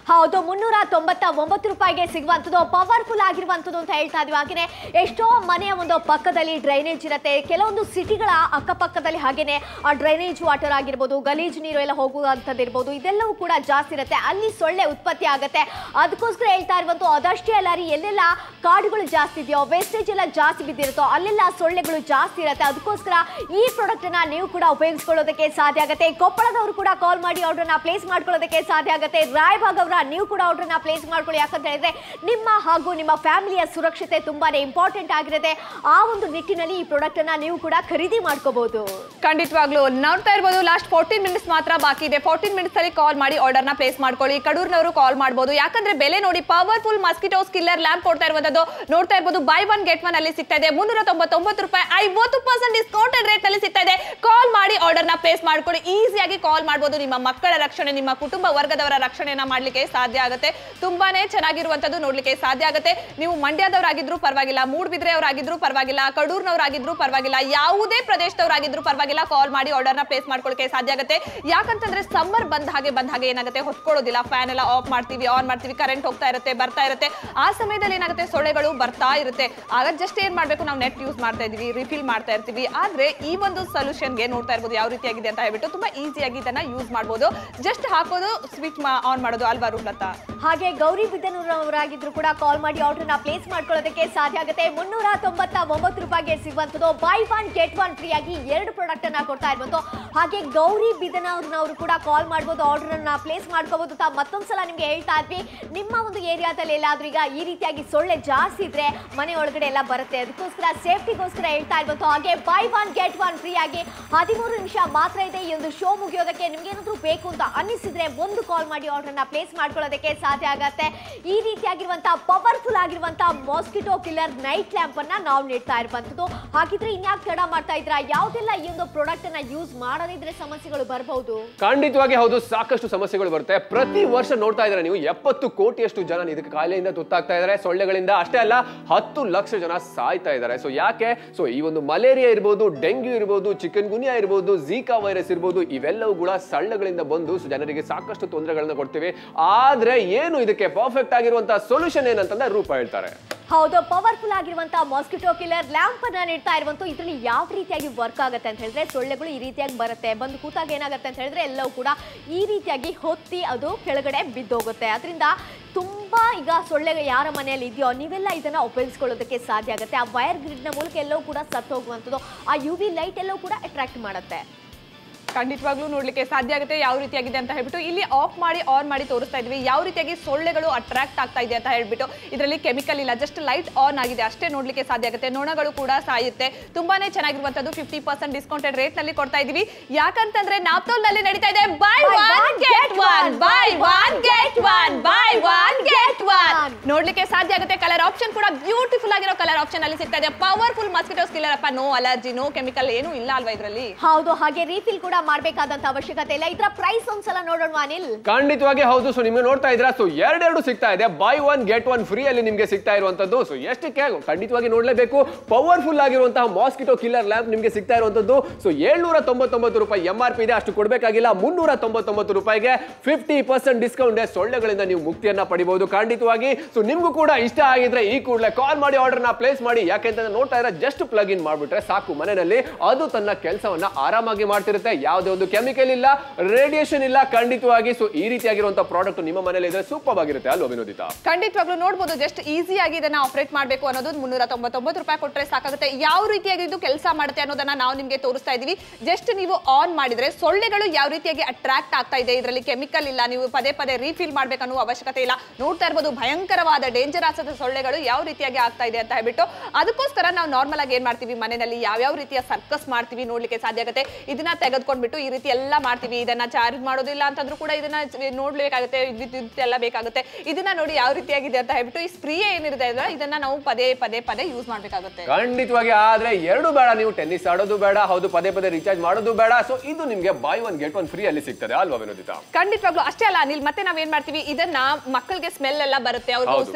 ಹೌದು ಮುನ್ನೂರ ತೊಂಬತ್ತ ಒಂಬತ್ತು ರೂಪಾಯಿಗೆ ಸಿಗುವಂಥದ್ದು ಪವರ್ಫುಲ್ ಆಗಿರುವಂಥದ್ದು ಅಂತ ಹೇಳ್ತಾ ಇದೀವಿ ಹಾಗೇನೆ ಎಷ್ಟೋ ಮನೆಯ ಒಂದು ಪಕ್ಕದಲ್ಲಿ ಡ್ರೈನೇಜ್ ಇರುತ್ತೆ ಕೆಲವೊಂದು ಸಿಟಿಗಳ ಅಕ್ಕಪಕ್ಕದಲ್ಲಿ ಹಾಗೇನೆ ಆ ಡ್ರೈನೇಜ್ ವಾಟರ್ ಆಗಿರ್ಬೋದು ಗಲೀಜು ನೀರು ಎಲ್ಲ ಹೋಗುವಂಥದ್ದು ಇರ್ಬೋದು ಇದೆಲ್ಲವೂ ಕೂಡ ಜಾಸ್ತಿ ಇರುತ್ತೆ ಅಲ್ಲಿ ಸೊಳ್ಳೆ ಉತ್ಪತ್ತಿ ಆಗುತ್ತೆ ಅದಕ್ಕೋಸ್ಕರ ಹೇಳ್ತಾ ಇರುವಂತ ಅದಷ್ಟೇ ಅಲ್ಲ ರೀ ಎಲ್ಲೆಲ್ಲ ಕಾಡುಗಳು ಜಾಸ್ತಿ ಇದೆಯೋ ವೇಸ್ಟೇಜ್ ಎಲ್ಲ ಜಾಸ್ತಿ ಬಿದ್ದಿರುತ್ತೋ ಅಲ್ಲೆಲ್ಲ ಸೊಳ್ಳೆಗಳು ಜಾಸ್ತಿ ಇರುತ್ತೆ ಅದಕ್ಕೋಸ್ಕರ ಈ ಪ್ರಾಡಕ್ಟ್ ಅನ್ನ ನೀವು ಕೂಡ ಉಪಯೋಗಿಸ್ಕೊಳ್ಳೋದಕ್ಕೆ ಸಾಧ್ಯ ಆಗುತ್ತೆ ಕೊಪ್ಪಳದವರು ಕೂಡ ಕಾಲ್ ಮಾಡಿ ಆರ್ಡರ್ನ ಪ್ಲೇಸ್ ಮಾಡ್ಕೊಳ್ಳೋದಕ್ಕೆ ಸಾಧ್ಯ ಆಗುತ್ತೆ ರಾಯಭಾಗ್ ಅವರ ನೀವು ಕೂಡ ಆರ್ಡರ್ನ ಪ್ಲೇಸ್ ಮಾಡ್ಕೊಳ್ಳಿ ಯಾಕಂತ ಹೇಳಿದ್ರೆ ನಿಮ್ಮ ಹಾಗೂ ನಿಮ್ಮ ಫ್ಯಾಮಿಲಿಯ ಸುರಕ್ಷತೆ ತುಂಬಾನೇ ಇಂಪಾರ್ಟೆಂಟ್ ಆಗಿರುತ್ತೆ ಆ ಒಂದು ನಿಟ್ಟಿನಲ್ಲಿ ಈ ಪ್ರಾಡಕ್ಟ್ ಅನ್ನ ನೀವು ಕೂಡ ಖರೀದಿ ಮಾಡ್ಕೋಬಹುದು ಖಂಡಿತವಾಗ್ಲೂ ನೋಡ್ತಾ ಇರ್ಬೋದು ಲಾಸ್ಟ್ ಫೋರ್ಟೀನ್ ಮಿನಿಟ್ಸ್ ಮಾತ್ರ ಬಾಕಿ ಇದೆ ಫೋರ್ಟೀನ್ ಮಿನಿಟ್ಸ್ ಅಲ್ಲಿ ಕಾಲ್ ಮಾಡಿ ಆರ್ಡರ್ ನ ಪ್ಲೇಸ್ ಮಾಡ್ಕೊಳ್ಳಿ ಕಡೂರ್ನವರು ಕಾಲ್ ಮಾಡಬಹುದು ಯಾಕಂದ್ರೆ ಬೆಲೆ ನೋಡಿ ಪವರ್ಫುಲ್ ಮಸ್ಕಿಟೋಸ್ ಕಿಲ್ಲರ್ ಲ್ಯಾಂಪ್ ಕೊಡ್ತಾ ಇರುವಂತದ್ದು ನೋಡ್ತಾ ಇರ್ಬೋದು ಬೈ ಒನ್ ಗೆಟ್ ಒನ್ ಅಲ್ಲಿ ಸಿಗ್ತಾ ಇದೆ ಮುನ್ನೂರ ತೊಂಬತ್ತೊಂಬತ್ತು ರೂಪಾಯಿ ಐವತ್ತು ಪರ್ಸೆಂಟ್ ಡಿಸ್ಕೌಂಟೆಡ್ ರೇಟ್ ನಲ್ಲಿ ಸಿಗ್ತಾ ಇದೆ ಕಾಲ್ ಮಾಡಿ ಆರ್ಡರ್ ನ ಪ್ಲೇಸ್ ಮಾಡ್ಕೊಳ್ಳಿ ಈಸಿಯಾಗಿ ಕಾಲ್ ಮಾಡಬಹುದು ನಿಮ್ಮ ಮಕ್ಕಳ ರಕ್ಷಣೆ ನಿಮ್ಮ ಕುಟುಂಬ ವರ್ಗದವರ ರಕ್ಷಣೆಯನ್ನ ಮಾಡ್ಲಿಕ್ಕೆ ಸಾಧ್ಯ ಆಗುತ್ತೆ ತುಂಬಾನೇ ಚೆನ್ನಾಗಿರುವಂತದ್ದು ನೋಡ್ಲಿಕ್ಕೆ ಸಾಧ್ಯ ಆಗುತ್ತೆ ನೀವು ಮಂಡ್ಯದವರಾಗಿದ್ರು ಪರವಾಗಿಲ್ಲ ಮೂಡ್ಬಿದ್ರೆ ಅವರಾಗಿದ್ರು ಪರವಾಗಿಲ್ಲ ಕಡೂರ್ನವರಾಗಿದ್ರು ಪರವಾಗಿಲ್ಲ ಯಾವುದೇ ಪ್ರದೇಶದವರಾಗಿದ್ರು ಪರವಾಗಿಲ್ಲ ಕಾಲ್ ಮಾಡಿ ಆರ್ಡರ್ ನ ಪ್ಲೇಸ್ ಮಾಡ್ಕೊಳ್ಳಿಕ್ಕೆ ಸಾಧ್ಯ ಆಗುತ್ತೆ ಯಾಕಂತಂದ್ರೆ ಸಮ್ಮರ್ ಬಂದ ಹಾಗೆ ಬಂದ ಹಾಗೆ ಏನಾಗುತ್ತೆ ಹೊತ್ಕೊಳ್ಳೋದಿಲ್ಲ ಫ್ಯಾನ್ ಎಲ್ಲ ಆಫ್ ಮಾಡ್ತೀವಿ ಆನ್ ಮಾಡ್ತೀವಿ ಕರೆಂಟ್ ಹೋಗ್ತಾ ಇರುತ್ತೆ ಬರ್ತಾ ಇರುತ್ತೆ ಆ ಸಮಯದಲ್ಲಿ ಏನಾಗುತ್ತೆ ಸೊಳ್ಳೆಗಳು ಬರ್ತಾ ಇರುತ್ತೆ ಆಗ ಜಸ್ಟ್ ಏನ್ ಮಾಡ್ಬೇಕು ನಾವು ನೆಟ್ ಯೂಸ್ ಮಾಡ್ತಾ ಇದೀವಿ ರಿಫಿಲ್ ಮಾಡ್ತಾ ಇರ್ತೀವಿ ಆದ್ರೆ ಈ ಒಂದು ಸೊಲ್ಯೂಷನ್ಗೆ ನೋಡ್ತಾ ಇರ್ಬೋದು ಯಾವ ರೀತಿಯಾಗಿದೆ ಅಂತ ಹೇಳ್ಬಿಟ್ಟು ತುಂಬಾ ಈಸಿಯಾಗಿ ಇದನ್ನ ಯೂಸ್ ಮಾಡ್ಬೋದು ಜಸ್ಟ್ ಹಾಕೋದು ಸ್ವಿಚ್ ಆನ್ ಮಾಡೋದು ಅಲ್ವಾ ರೂಪ್ಲತಾ ಹಾಗೆ ಗೌರಿ ಬಿದ್ದನೂರವರಾಗಿದ್ರು ಕೂಡ ಕಾಲ್ ಮಾಡಿ ಆರ್ಡರ್ನ ಪ್ಲೇಸ್ ಮಾಡ್ಕೊಳ್ಳೋದಕ್ಕೆ ಸಾಧ್ಯ ಆಗುತ್ತೆ ಮುನ್ನೂರ ತೊಂಬತ್ತ ಒಂಬತ್ತು ರೂಪಾಯಿಗೆ ಸಿಗುವಂಥದ್ದು buy one get one free ಆಗಿ ಎರಡು ಪ್ರಾಡಕ್ಟ್ ಅನ್ನ ಕೊಡ್ತಾ ಇರುವಂತು ಹಾಗೆ ಗೌರಿ ಬಿದನವ್ರನವರು ಕೂಡ ಕಾಲ್ ಮಾಡ್ಬೋದು ಆರ್ಡರ್ ಅನ್ನ ಪ್ಲೇಸ್ ಮಾಡ್ಕೋಬಹುದು ತಾ ಮತ್ತೊಂದ್ಸಲ ನಿಮ್ಗೆ ಹೇಳ್ತಾ ಇದ್ವಿ ನಿಮ್ಮ ಒಂದು ಏರಿಯಾದಲ್ಲಿ ಎಲ್ಲಾದ್ರೂ ಈಗ ಈ ರೀತಿಯಾಗಿ ಸೊಳ್ಳೆ ಜಾಸ್ತಿ ಇದ್ರೆ ಮನೆ ಒಳಗಡೆ ಎಲ್ಲ ಬರುತ್ತೆ ಅದಕ್ಕೋಸ್ಕರ ಸೇಫ್ಟಿಗೋಸ್ಕರ ಹೇಳ್ತಾ ಇರ್ಬೋದು ಹಾಗೆ buy one get one free ಆಗಿ ಹದಿಮೂರು ನಿಮಿಷ ಮಾತ್ರ ಇದೆ ಈ ಒಂದು ಶೋ ಮುಗಿಯೋದಕ್ಕೆ ನಿಮ್ಗೆ ಏನಾದ್ರೂ ಬೇಕು ಅಂತ ಅನ್ನಿಸಿದ್ರೆ ಒಂದು ಕಾಲ್ ಮಾಡಿ ಆರ್ಡರ್ನ ಪ್ಲೇಸ್ ಮಾಡ್ಕೊಳ್ಳೋದಕ್ಕೆ ಸಾಧ್ಯ ಆಗತ್ತೆ ಈ ರೀತಿಯಾಗಿರುವಂತಹ ಪವರ್ಫುಲ್ ಆಗಿರುವಂತಹ ಮಾಸ್ಕಿಟೋ ಕಿಲ್ಲರ್ ನೈಟ್ ಲ್ಯಾಂಪ್ ಅನ್ನ ನಾವು ನೀಡ್ತಾ ಇರುವಂತದ್ದು ಹಾಗಿದ್ರೆ ಇನ್ಯಾಕೆ ತಡ ಮಾಡ್ತಾ ಇದ್ರ ಯಾವ್ದೆಲ್ಲ ಈ ಒಂದು ಪ್ರಾಡಕ್ಟ್ ಅನ್ನ ಯೂಸ್ ಮಾಡದಿದ್ರೆ ಸಮಸ್ಯೆಗಳು ಬರಬಹುದು ಖಂಡಿತವಾಗಿ ಹೌದು ಸಾಕಷ್ಟು ಸಮಸ್ಯೆಗಳು ಬರುತ್ತೆ ಪ್ರತಿ ವರ್ಷ ನೋಡ್ತಾ ಇದ್ರೆ ನೀವು ಎಪ್ಪತ್ತು ಕೋಟಿಯಷ್ಟು ಜನ ಇದಕ್ಕೆ ಕಾಯಿಲೆಯಿಂದ ತುತ್ತಾಗ್ತಾ ಇದ್ದಾರೆ ಸೊಳ್ಳೆಗಳಿಂದ ಅಷ್ಟೇ ಅಲ್ಲ ಹತ್ತು ಲಕ್ಷ ಜನ ಸಾಯ್ತಾ ಇದ್ದಾರೆ ಸೊ ಯಾಕೆ ಸೊ ಈ ಒಂದು ಮಲೇರಿಯಾ ಇರ್ಬೋದು ಡೆಂಗ್ಯೂ ಇರ್ಬೋದು ಚಿಕನ್ ಗುನಿಯಾ ಇರ್ಬೋದು ಝೀಕಾ ವೈರಸ್ ಇರ್ಬೋದು ಇವೆಲ್ಲವೂ ಕೂಡ ಸೊಳ್ಳೆಗಳಿಂದ ಬಂದು ಸೊ ಜನರಿಗೆ ಸಾಕಷ್ಟು ತೊಂದರೆಗಳನ್ನ ಕೊಡ್ತೀವಿ ಆದ್ರೆ ಏನು ಇದಕ್ಕೆ ಪರ್ಫೆಕ್ಟ್ ಆಗಿರುವಂತಹ ಸೊಲ್ಯೂಷನ್ ಏನಂತಂದ್ರೆ ರೂಪ ಹೇಳ್ತಾರೆ ಹೌದು ಪವರ್ಫುಲ್ ಆಗಿರುವಂತಹ ಮಾಸ್ಕಿಟೋ ಕಿಲ್ಲರ್ ಲ್ಯಾಂಪ್ ಅನ್ನ ನೀಡ್ತಾ ಇರುವಂತ ಇದರಲ್ಲಿ ಯಾವ ರೀತಿಯಾಗಿ ವರ್ಕ್ ಆಗುತ್ತೆ ಅಂತ ಹೇಳಿದ್ರೆ ಸೊಳ್ಳೆಗಳು ಈ ರೀತಿಯಾಗಿ ಬರುತ್ತೆ ಬಂದು ಕೂತಾಗ ಏನಾಗುತ್ತೆ ಅಂತ ಹೇಳಿದ್ರೆ ಎಲ್ಲವೂ ಕೂಡ ಈ ರೀತಿಯಾಗಿ ಹೊತ್ತಿ ಅದು ಕೆಳಗಡೆ ಬಿದ್ದೋಗುತ್ತೆ ಅದರಿಂದ ತುಂಬಾ ಈಗ ಸೊಳ್ಳೆ ಯಾರ ಮನೆಯಲ್ಲಿ ಇದೆಯೋ ನೀವೆಲ್ಲ ಇದನ್ನ ಉಪಯೋಗಿಸ್ಕೊಳ್ಳೋದಕ್ಕೆ ಸಾಧ್ಯ ಆಗುತ್ತೆ ಆ ವೈರ್ ಗ್ರಿಡ್ನ ಮೂಲಕ ಎಲ್ಲವೂ ಕೂಡ ಸತ್ತು ಹೋಗುವಂಥದ್ದು ಆ ಯು ವಿ ಲೈಟ್ ಎಲ್ಲವೂ ಕೂಡ ಅಟ್ರಾಕ್ಟ್ ಮಾಡುತ್ತೆ ಖಂಡಿತವಾಗ್ಲೂ ನೋಡ್ಲಿಕ್ಕೆ ಸಾಧ್ಯ ಆಗುತ್ತೆ ಯಾವ ರೀತಿಯಾಗಿದೆ ಅಂತ ಹೇಳ್ಬಿಟ್ಟು ಇಲ್ಲಿ ಆಫ್ ಮಾಡಿ ಆನ್ ಮಾಡಿ ತೋರಿಸ್ತಾ ಇದ್ವಿ ಯಾವ ರೀತಿಯಾಗಿ ಸೊಳ್ಳೆಗಳು ಅಟ್ರಾಕ್ಟ್ ಆಗ್ತಾ ಇದೆ ಅಂತ ಹೇಳ್ಬಿಟ್ಟು ಇದರಲ್ಲಿ ಕೆಮಿಕಲ್ ಇಲ್ಲ ಜಸ್ಟ್ ಲೈಟ್ ಆನ್ ಆಗಿದೆ ಅಷ್ಟೇ ನೋಡ್ಲಿಕ್ಕೆ ಸಾಧ್ಯ ಆಗುತ್ತೆ ನೊಣಗಳು ಕೂಡ ಸಾಯುತ್ತೆ ತುಂಬಾನೇ ಚೆನ್ನಾಗಿರುವಂತದ್ದು ಫಿಫ್ಟಿ ಪರ್ಸೆಂಟ್ ಡಿಸ್ಕೌಂಟೆಡ್ ರೇಟ್ ನಲ್ಲಿ ಕೊಡ್ತಾ ಇದೀವಿ ಯಾಕಂತಂದ್ರೆ ನಾಪ್ತೋಲ್ ನಲ್ಲಿ ನಡೀತಾ ಇದೆ buy one get one buy one get one buy one get one ನೋಡ್ಲಿಕ್ಕೆ ಸಾಧ್ಯ ಆಗುತ್ತೆ ಕಲರ್ ಆಪ್ಷನ್ ಕೂಡ ಬ್ಯೂಟಿಫುಲ್ ಆಗಿರೋ ಕಲರ್ ಆಪ್ಷನ್ ಅಲ್ಲಿ ಸಿಗ್ತಾ ಇದೆ ಪವರ್ಫುಲ್ ಮಸ್ಕಿಟೋಸ್ ಕಿಲ್ಲರ್ ಅಪ್ಪ ನೋ ಅಲರ್ಜಿ ನೋ ಕೆಮಿಕಲ್ ಏನು ಇಲ್ಲ ಅಲ್ವಾ ಇದರಲ್ಲಿ ಹೌದು ಹಾಗೆ ರೀಫಿಲ್ ಕೂಡ ಮಾಡ್ಬೇಕಾದಂತ ಅವಶ್ಯಕತೆ ಇಲ್ಲ ಇದರ ಪ್ರೈಸ್ ಒಂದ್ಸಲ ನೋಡೋಣ ಅನಿಲ್ ಖಂಡಿತವಾಗಿ ಹೌದು ಸೊ ನಿಮ್ಗೆ ನೋಡ್ತಾ ಇದ್ರ ಸೊ ಎರಡೆರಡು ಸಿಗ್ತಾ ಇದೆ buy one get one free ಅಲ್ಲಿ ನಿಮ್ಗೆ ಸಿಗ್ತಾ ಇರುವಂತದ್ದು ಸೊ ಎಷ್ಟಕ್ಕೆ ಖಂಡಿತವಾಗಿ ನೋಡ್ಲೇಬೇಕು ಪವರ್ಫುಲ್ ಆಗಿರುವಂತಹ ಮಾಸ್ಕಿಟೋ ಕಿಲ್ಲರ್ ಲ್ಯಾಂಪ್ ನಿಮ್ಗೆ ಸಿಗ್ತಾ ಇರುವಂತದ್ದು ಸೊ ಏಳ್ನೂರ ತೊಂಬತ್ತೊಂಬತ್ತು ರೂಪಾಯಿ ಎಂ ಆರ್ ಪಿ ಇದೆ ಅಷ್ಟು ಕೊಡಬೇಕಾಗಿಲ್ಲ ಮುನ್ನೂರ ತೊಂಬತ್ತೊಂಬತ್ತು ರೂಪಾಯಿಗೆ ಫಿಫ್ಟಿ ಪರ್ಸೆಂಟ್ ಡಿಸ್ಕೌಂಟ್ ಸೊಳ್ಳೆಗಳಿಂದ ನೀವು ಮುಕ್ತಿಯನ್ನ ಪಡಿಬಹುದು ಖಂಡಿತವಾಗಿ ಸೊ ನಿಮ್ಗೂ ಕೂಡ ಇಷ್ಟ ಆಗಿದ್ರೆ ಈ ಕೂಡಲೇ ಕಾಲ್ ಮಾಡಿ ಆರ್ಡರ್ ನ ಪ್ಲೇಸ್ ಮಾಡಿ ಯಾಕೆಂತಂದ್ರೆ ನೋಡ್ತಾ ಇದ್ರೆ ಜಸ್ಟ್ ಪ್ಲಗ್ ಇನ್ ಮಾಡ್ಬಿಟ್ರೆ ಸಾಕು ಮನೆಯಲ್ಲಿ ಅದು ತನ್ನ ಕೆಲಸವನ್ನ ಆರಾಮಾಗಿ ಮಾಡ್ತಿರುತ್ತೆ ಯಾವುದೇ ಒಂದು ಕೆಮಿಕಲ್ ಇಲ್ಲ ರೇಡಿಯೇಷನ್ ಇಲ್ಲ ಖಂಡಿತವಾಗಿ ಸೊ ಈ ರೀತಿಯಾಗಿರುವಂತಹ ಪ್ರಾಡಕ್ಟ್ ನಿಮ್ಮ ಮನೇಲಿ ಇದ್ರೆ ಸೂಪರ್ ಆಗಿರುತ್ತೆ ಅಲ್ವಾ ವಿನೋದಿತಾ ಖಂಡಿತವಾಗ್ಲೂ ನೋಡ್ಬೋದು ಜಸ್ಟ್ ಈಸಿಯಾಗಿ ಇದನ್ನ ಆಪರೇಟ್ ಮಾಡಬೇಕು ಅನ್ನೋದು ಮುನ್ನೂರ ತೊಂಬತ್ತೊಂಬತ್ತು ರೂಪಾಯಿ ಕೊಟ್ಟರೆ ಸಾಕಾಗುತ್ತೆ ಯಾವ ರೀತಿಯಾಗಿ ಇದು ಕೆಲಸ ಮಾಡುತ್ತೆ ಅನ್ನೋದನ್ನ ನಾವು ನಿಮಗೆ ತೋರಿಸ್ತಾ ಇದೀವಿ ಜಸ್ಟ್ ನೀವು ಆನ್ ಮಾಡಿದ್ರೆ ಸೊಳ್ಳೆಗಳು ಯಾವ ರೀತಿಯಾಗಿ ಅಟ್ರಾಕ್ಟ್ ಆಗ್ತಾ ಇದೆ ಇದರಲ್ಲಿ ಕೆಮಿಕಲ್ ಇಲ್ಲ ನೀವು ಪದೇ ಪದೇ ರೀಫಿಲ್ ಮಾಡ್ಬೇಕನ್ನೋ ಅವಶ್ಯಕತೆ ಇಲ್ಲ ನೋಡ್ತಾ ಇರ್ಬೋದು ಭಯಂಕರವಾದ ಡೇಂಜರಸ್ ಆದ ಸೊಳ್ಳೆಗಳು ಯಾವ ರೀತಿಯಾಗಿ ಆಗ್ತಾ ಇದೆ ಅಂತ ಹೇಳ್ಬಿಟ್ಟು ಅದಕ್ಕೋಸ್ಕರ ನಾವು ನಾರ್ಮಲ್ ಆಗಿ ಏನ್ ಮಾಡ್ತೀವಿ ಮನೆಯಲ್ಲಿ ಯಾವ್ಯಾವ ರೀತಿಯ ಸರ್ಕಸ್ ಮಾಡ್ತೀವಿ ನೋಡ್ಲಿಕ್ಕೆ ಸಾಧ್ಯ ಆಗುತ್ತೆ ಇದನ್ನ ತೆಗೆದುಕೊಂಡ್ಬಿಟ್ಟು ಈ ರೀತಿ ಎಲ್ಲ ಮಾಡ್ತೀವಿ ಇದನ್ನ ಚಾರ್ಜ್ ಮಾಡೋದಿಲ್ಲ ಅಂತಂದ್ರೂ ಕೂಡ ಇದನ್ನ ಚ- ನೋಡ್ಬೇಕಾಗುತ್ತೆ ವಿದ್ಯುತ್ ವಿದ್ಯುತ್ ಎಲ್ಲ ಬೇಕಾಗುತ್ತೆ ಇದನ್ನ ನೋಡಿ ಯಾವ ರೀತಿಯಾಗಿದೆ ಅಂತ ಹೇಳ್ಬಿಟ್ಟು ಈ ಸ್ಪ್ರೇ ಏನಿರುತ್ತೆ ಅಲ್ವಾ, ಇದನ್ನ ನಾವು ಪದೇ ಪದೇ ಪದೇ ಯೂಸ್ ಮಾಡ್ಬೇಕಾಗುತ್ತೆ ಖಂಡಿತವಾಗಿ ಆದ್ರೆ ಎರಡು ಬೇಡ ನೀವು ಟೆನ್ನಿಸ್ ಆಡೋದು ಬೇಡ ಹೌದು ಪದೇ ಪದೇ ರೀಚಾರ್ಜ್ ಮಾಡೋದು ಬೇಡ ಸೊ ಇದು ನಿಮ್ಗೆ buy one get one free ಅಲ್ಲಿ ಸಿಗ್ತದೆ ಅಲ್ವಾ ವಿನೋದಿತಾ ಖಂಡಿತವಾಗ್ಲೂ ಅಷ್ಟೇ ಅಲ್ಲ ಅನಿಲ್ ಮತ್ತೆ ನಾವೇನ್ ಮಾಡ್ತೀವಿ ಇದನ್ನ ಮಕ್ಕಳಿಗೆ ಸ್ಮೆಲ್ ಎಲ್ಲ ಬರುತ್ತೆ ಅವ್ರಿಗೆ ಹೌದು. ಉಸಿರಾಟ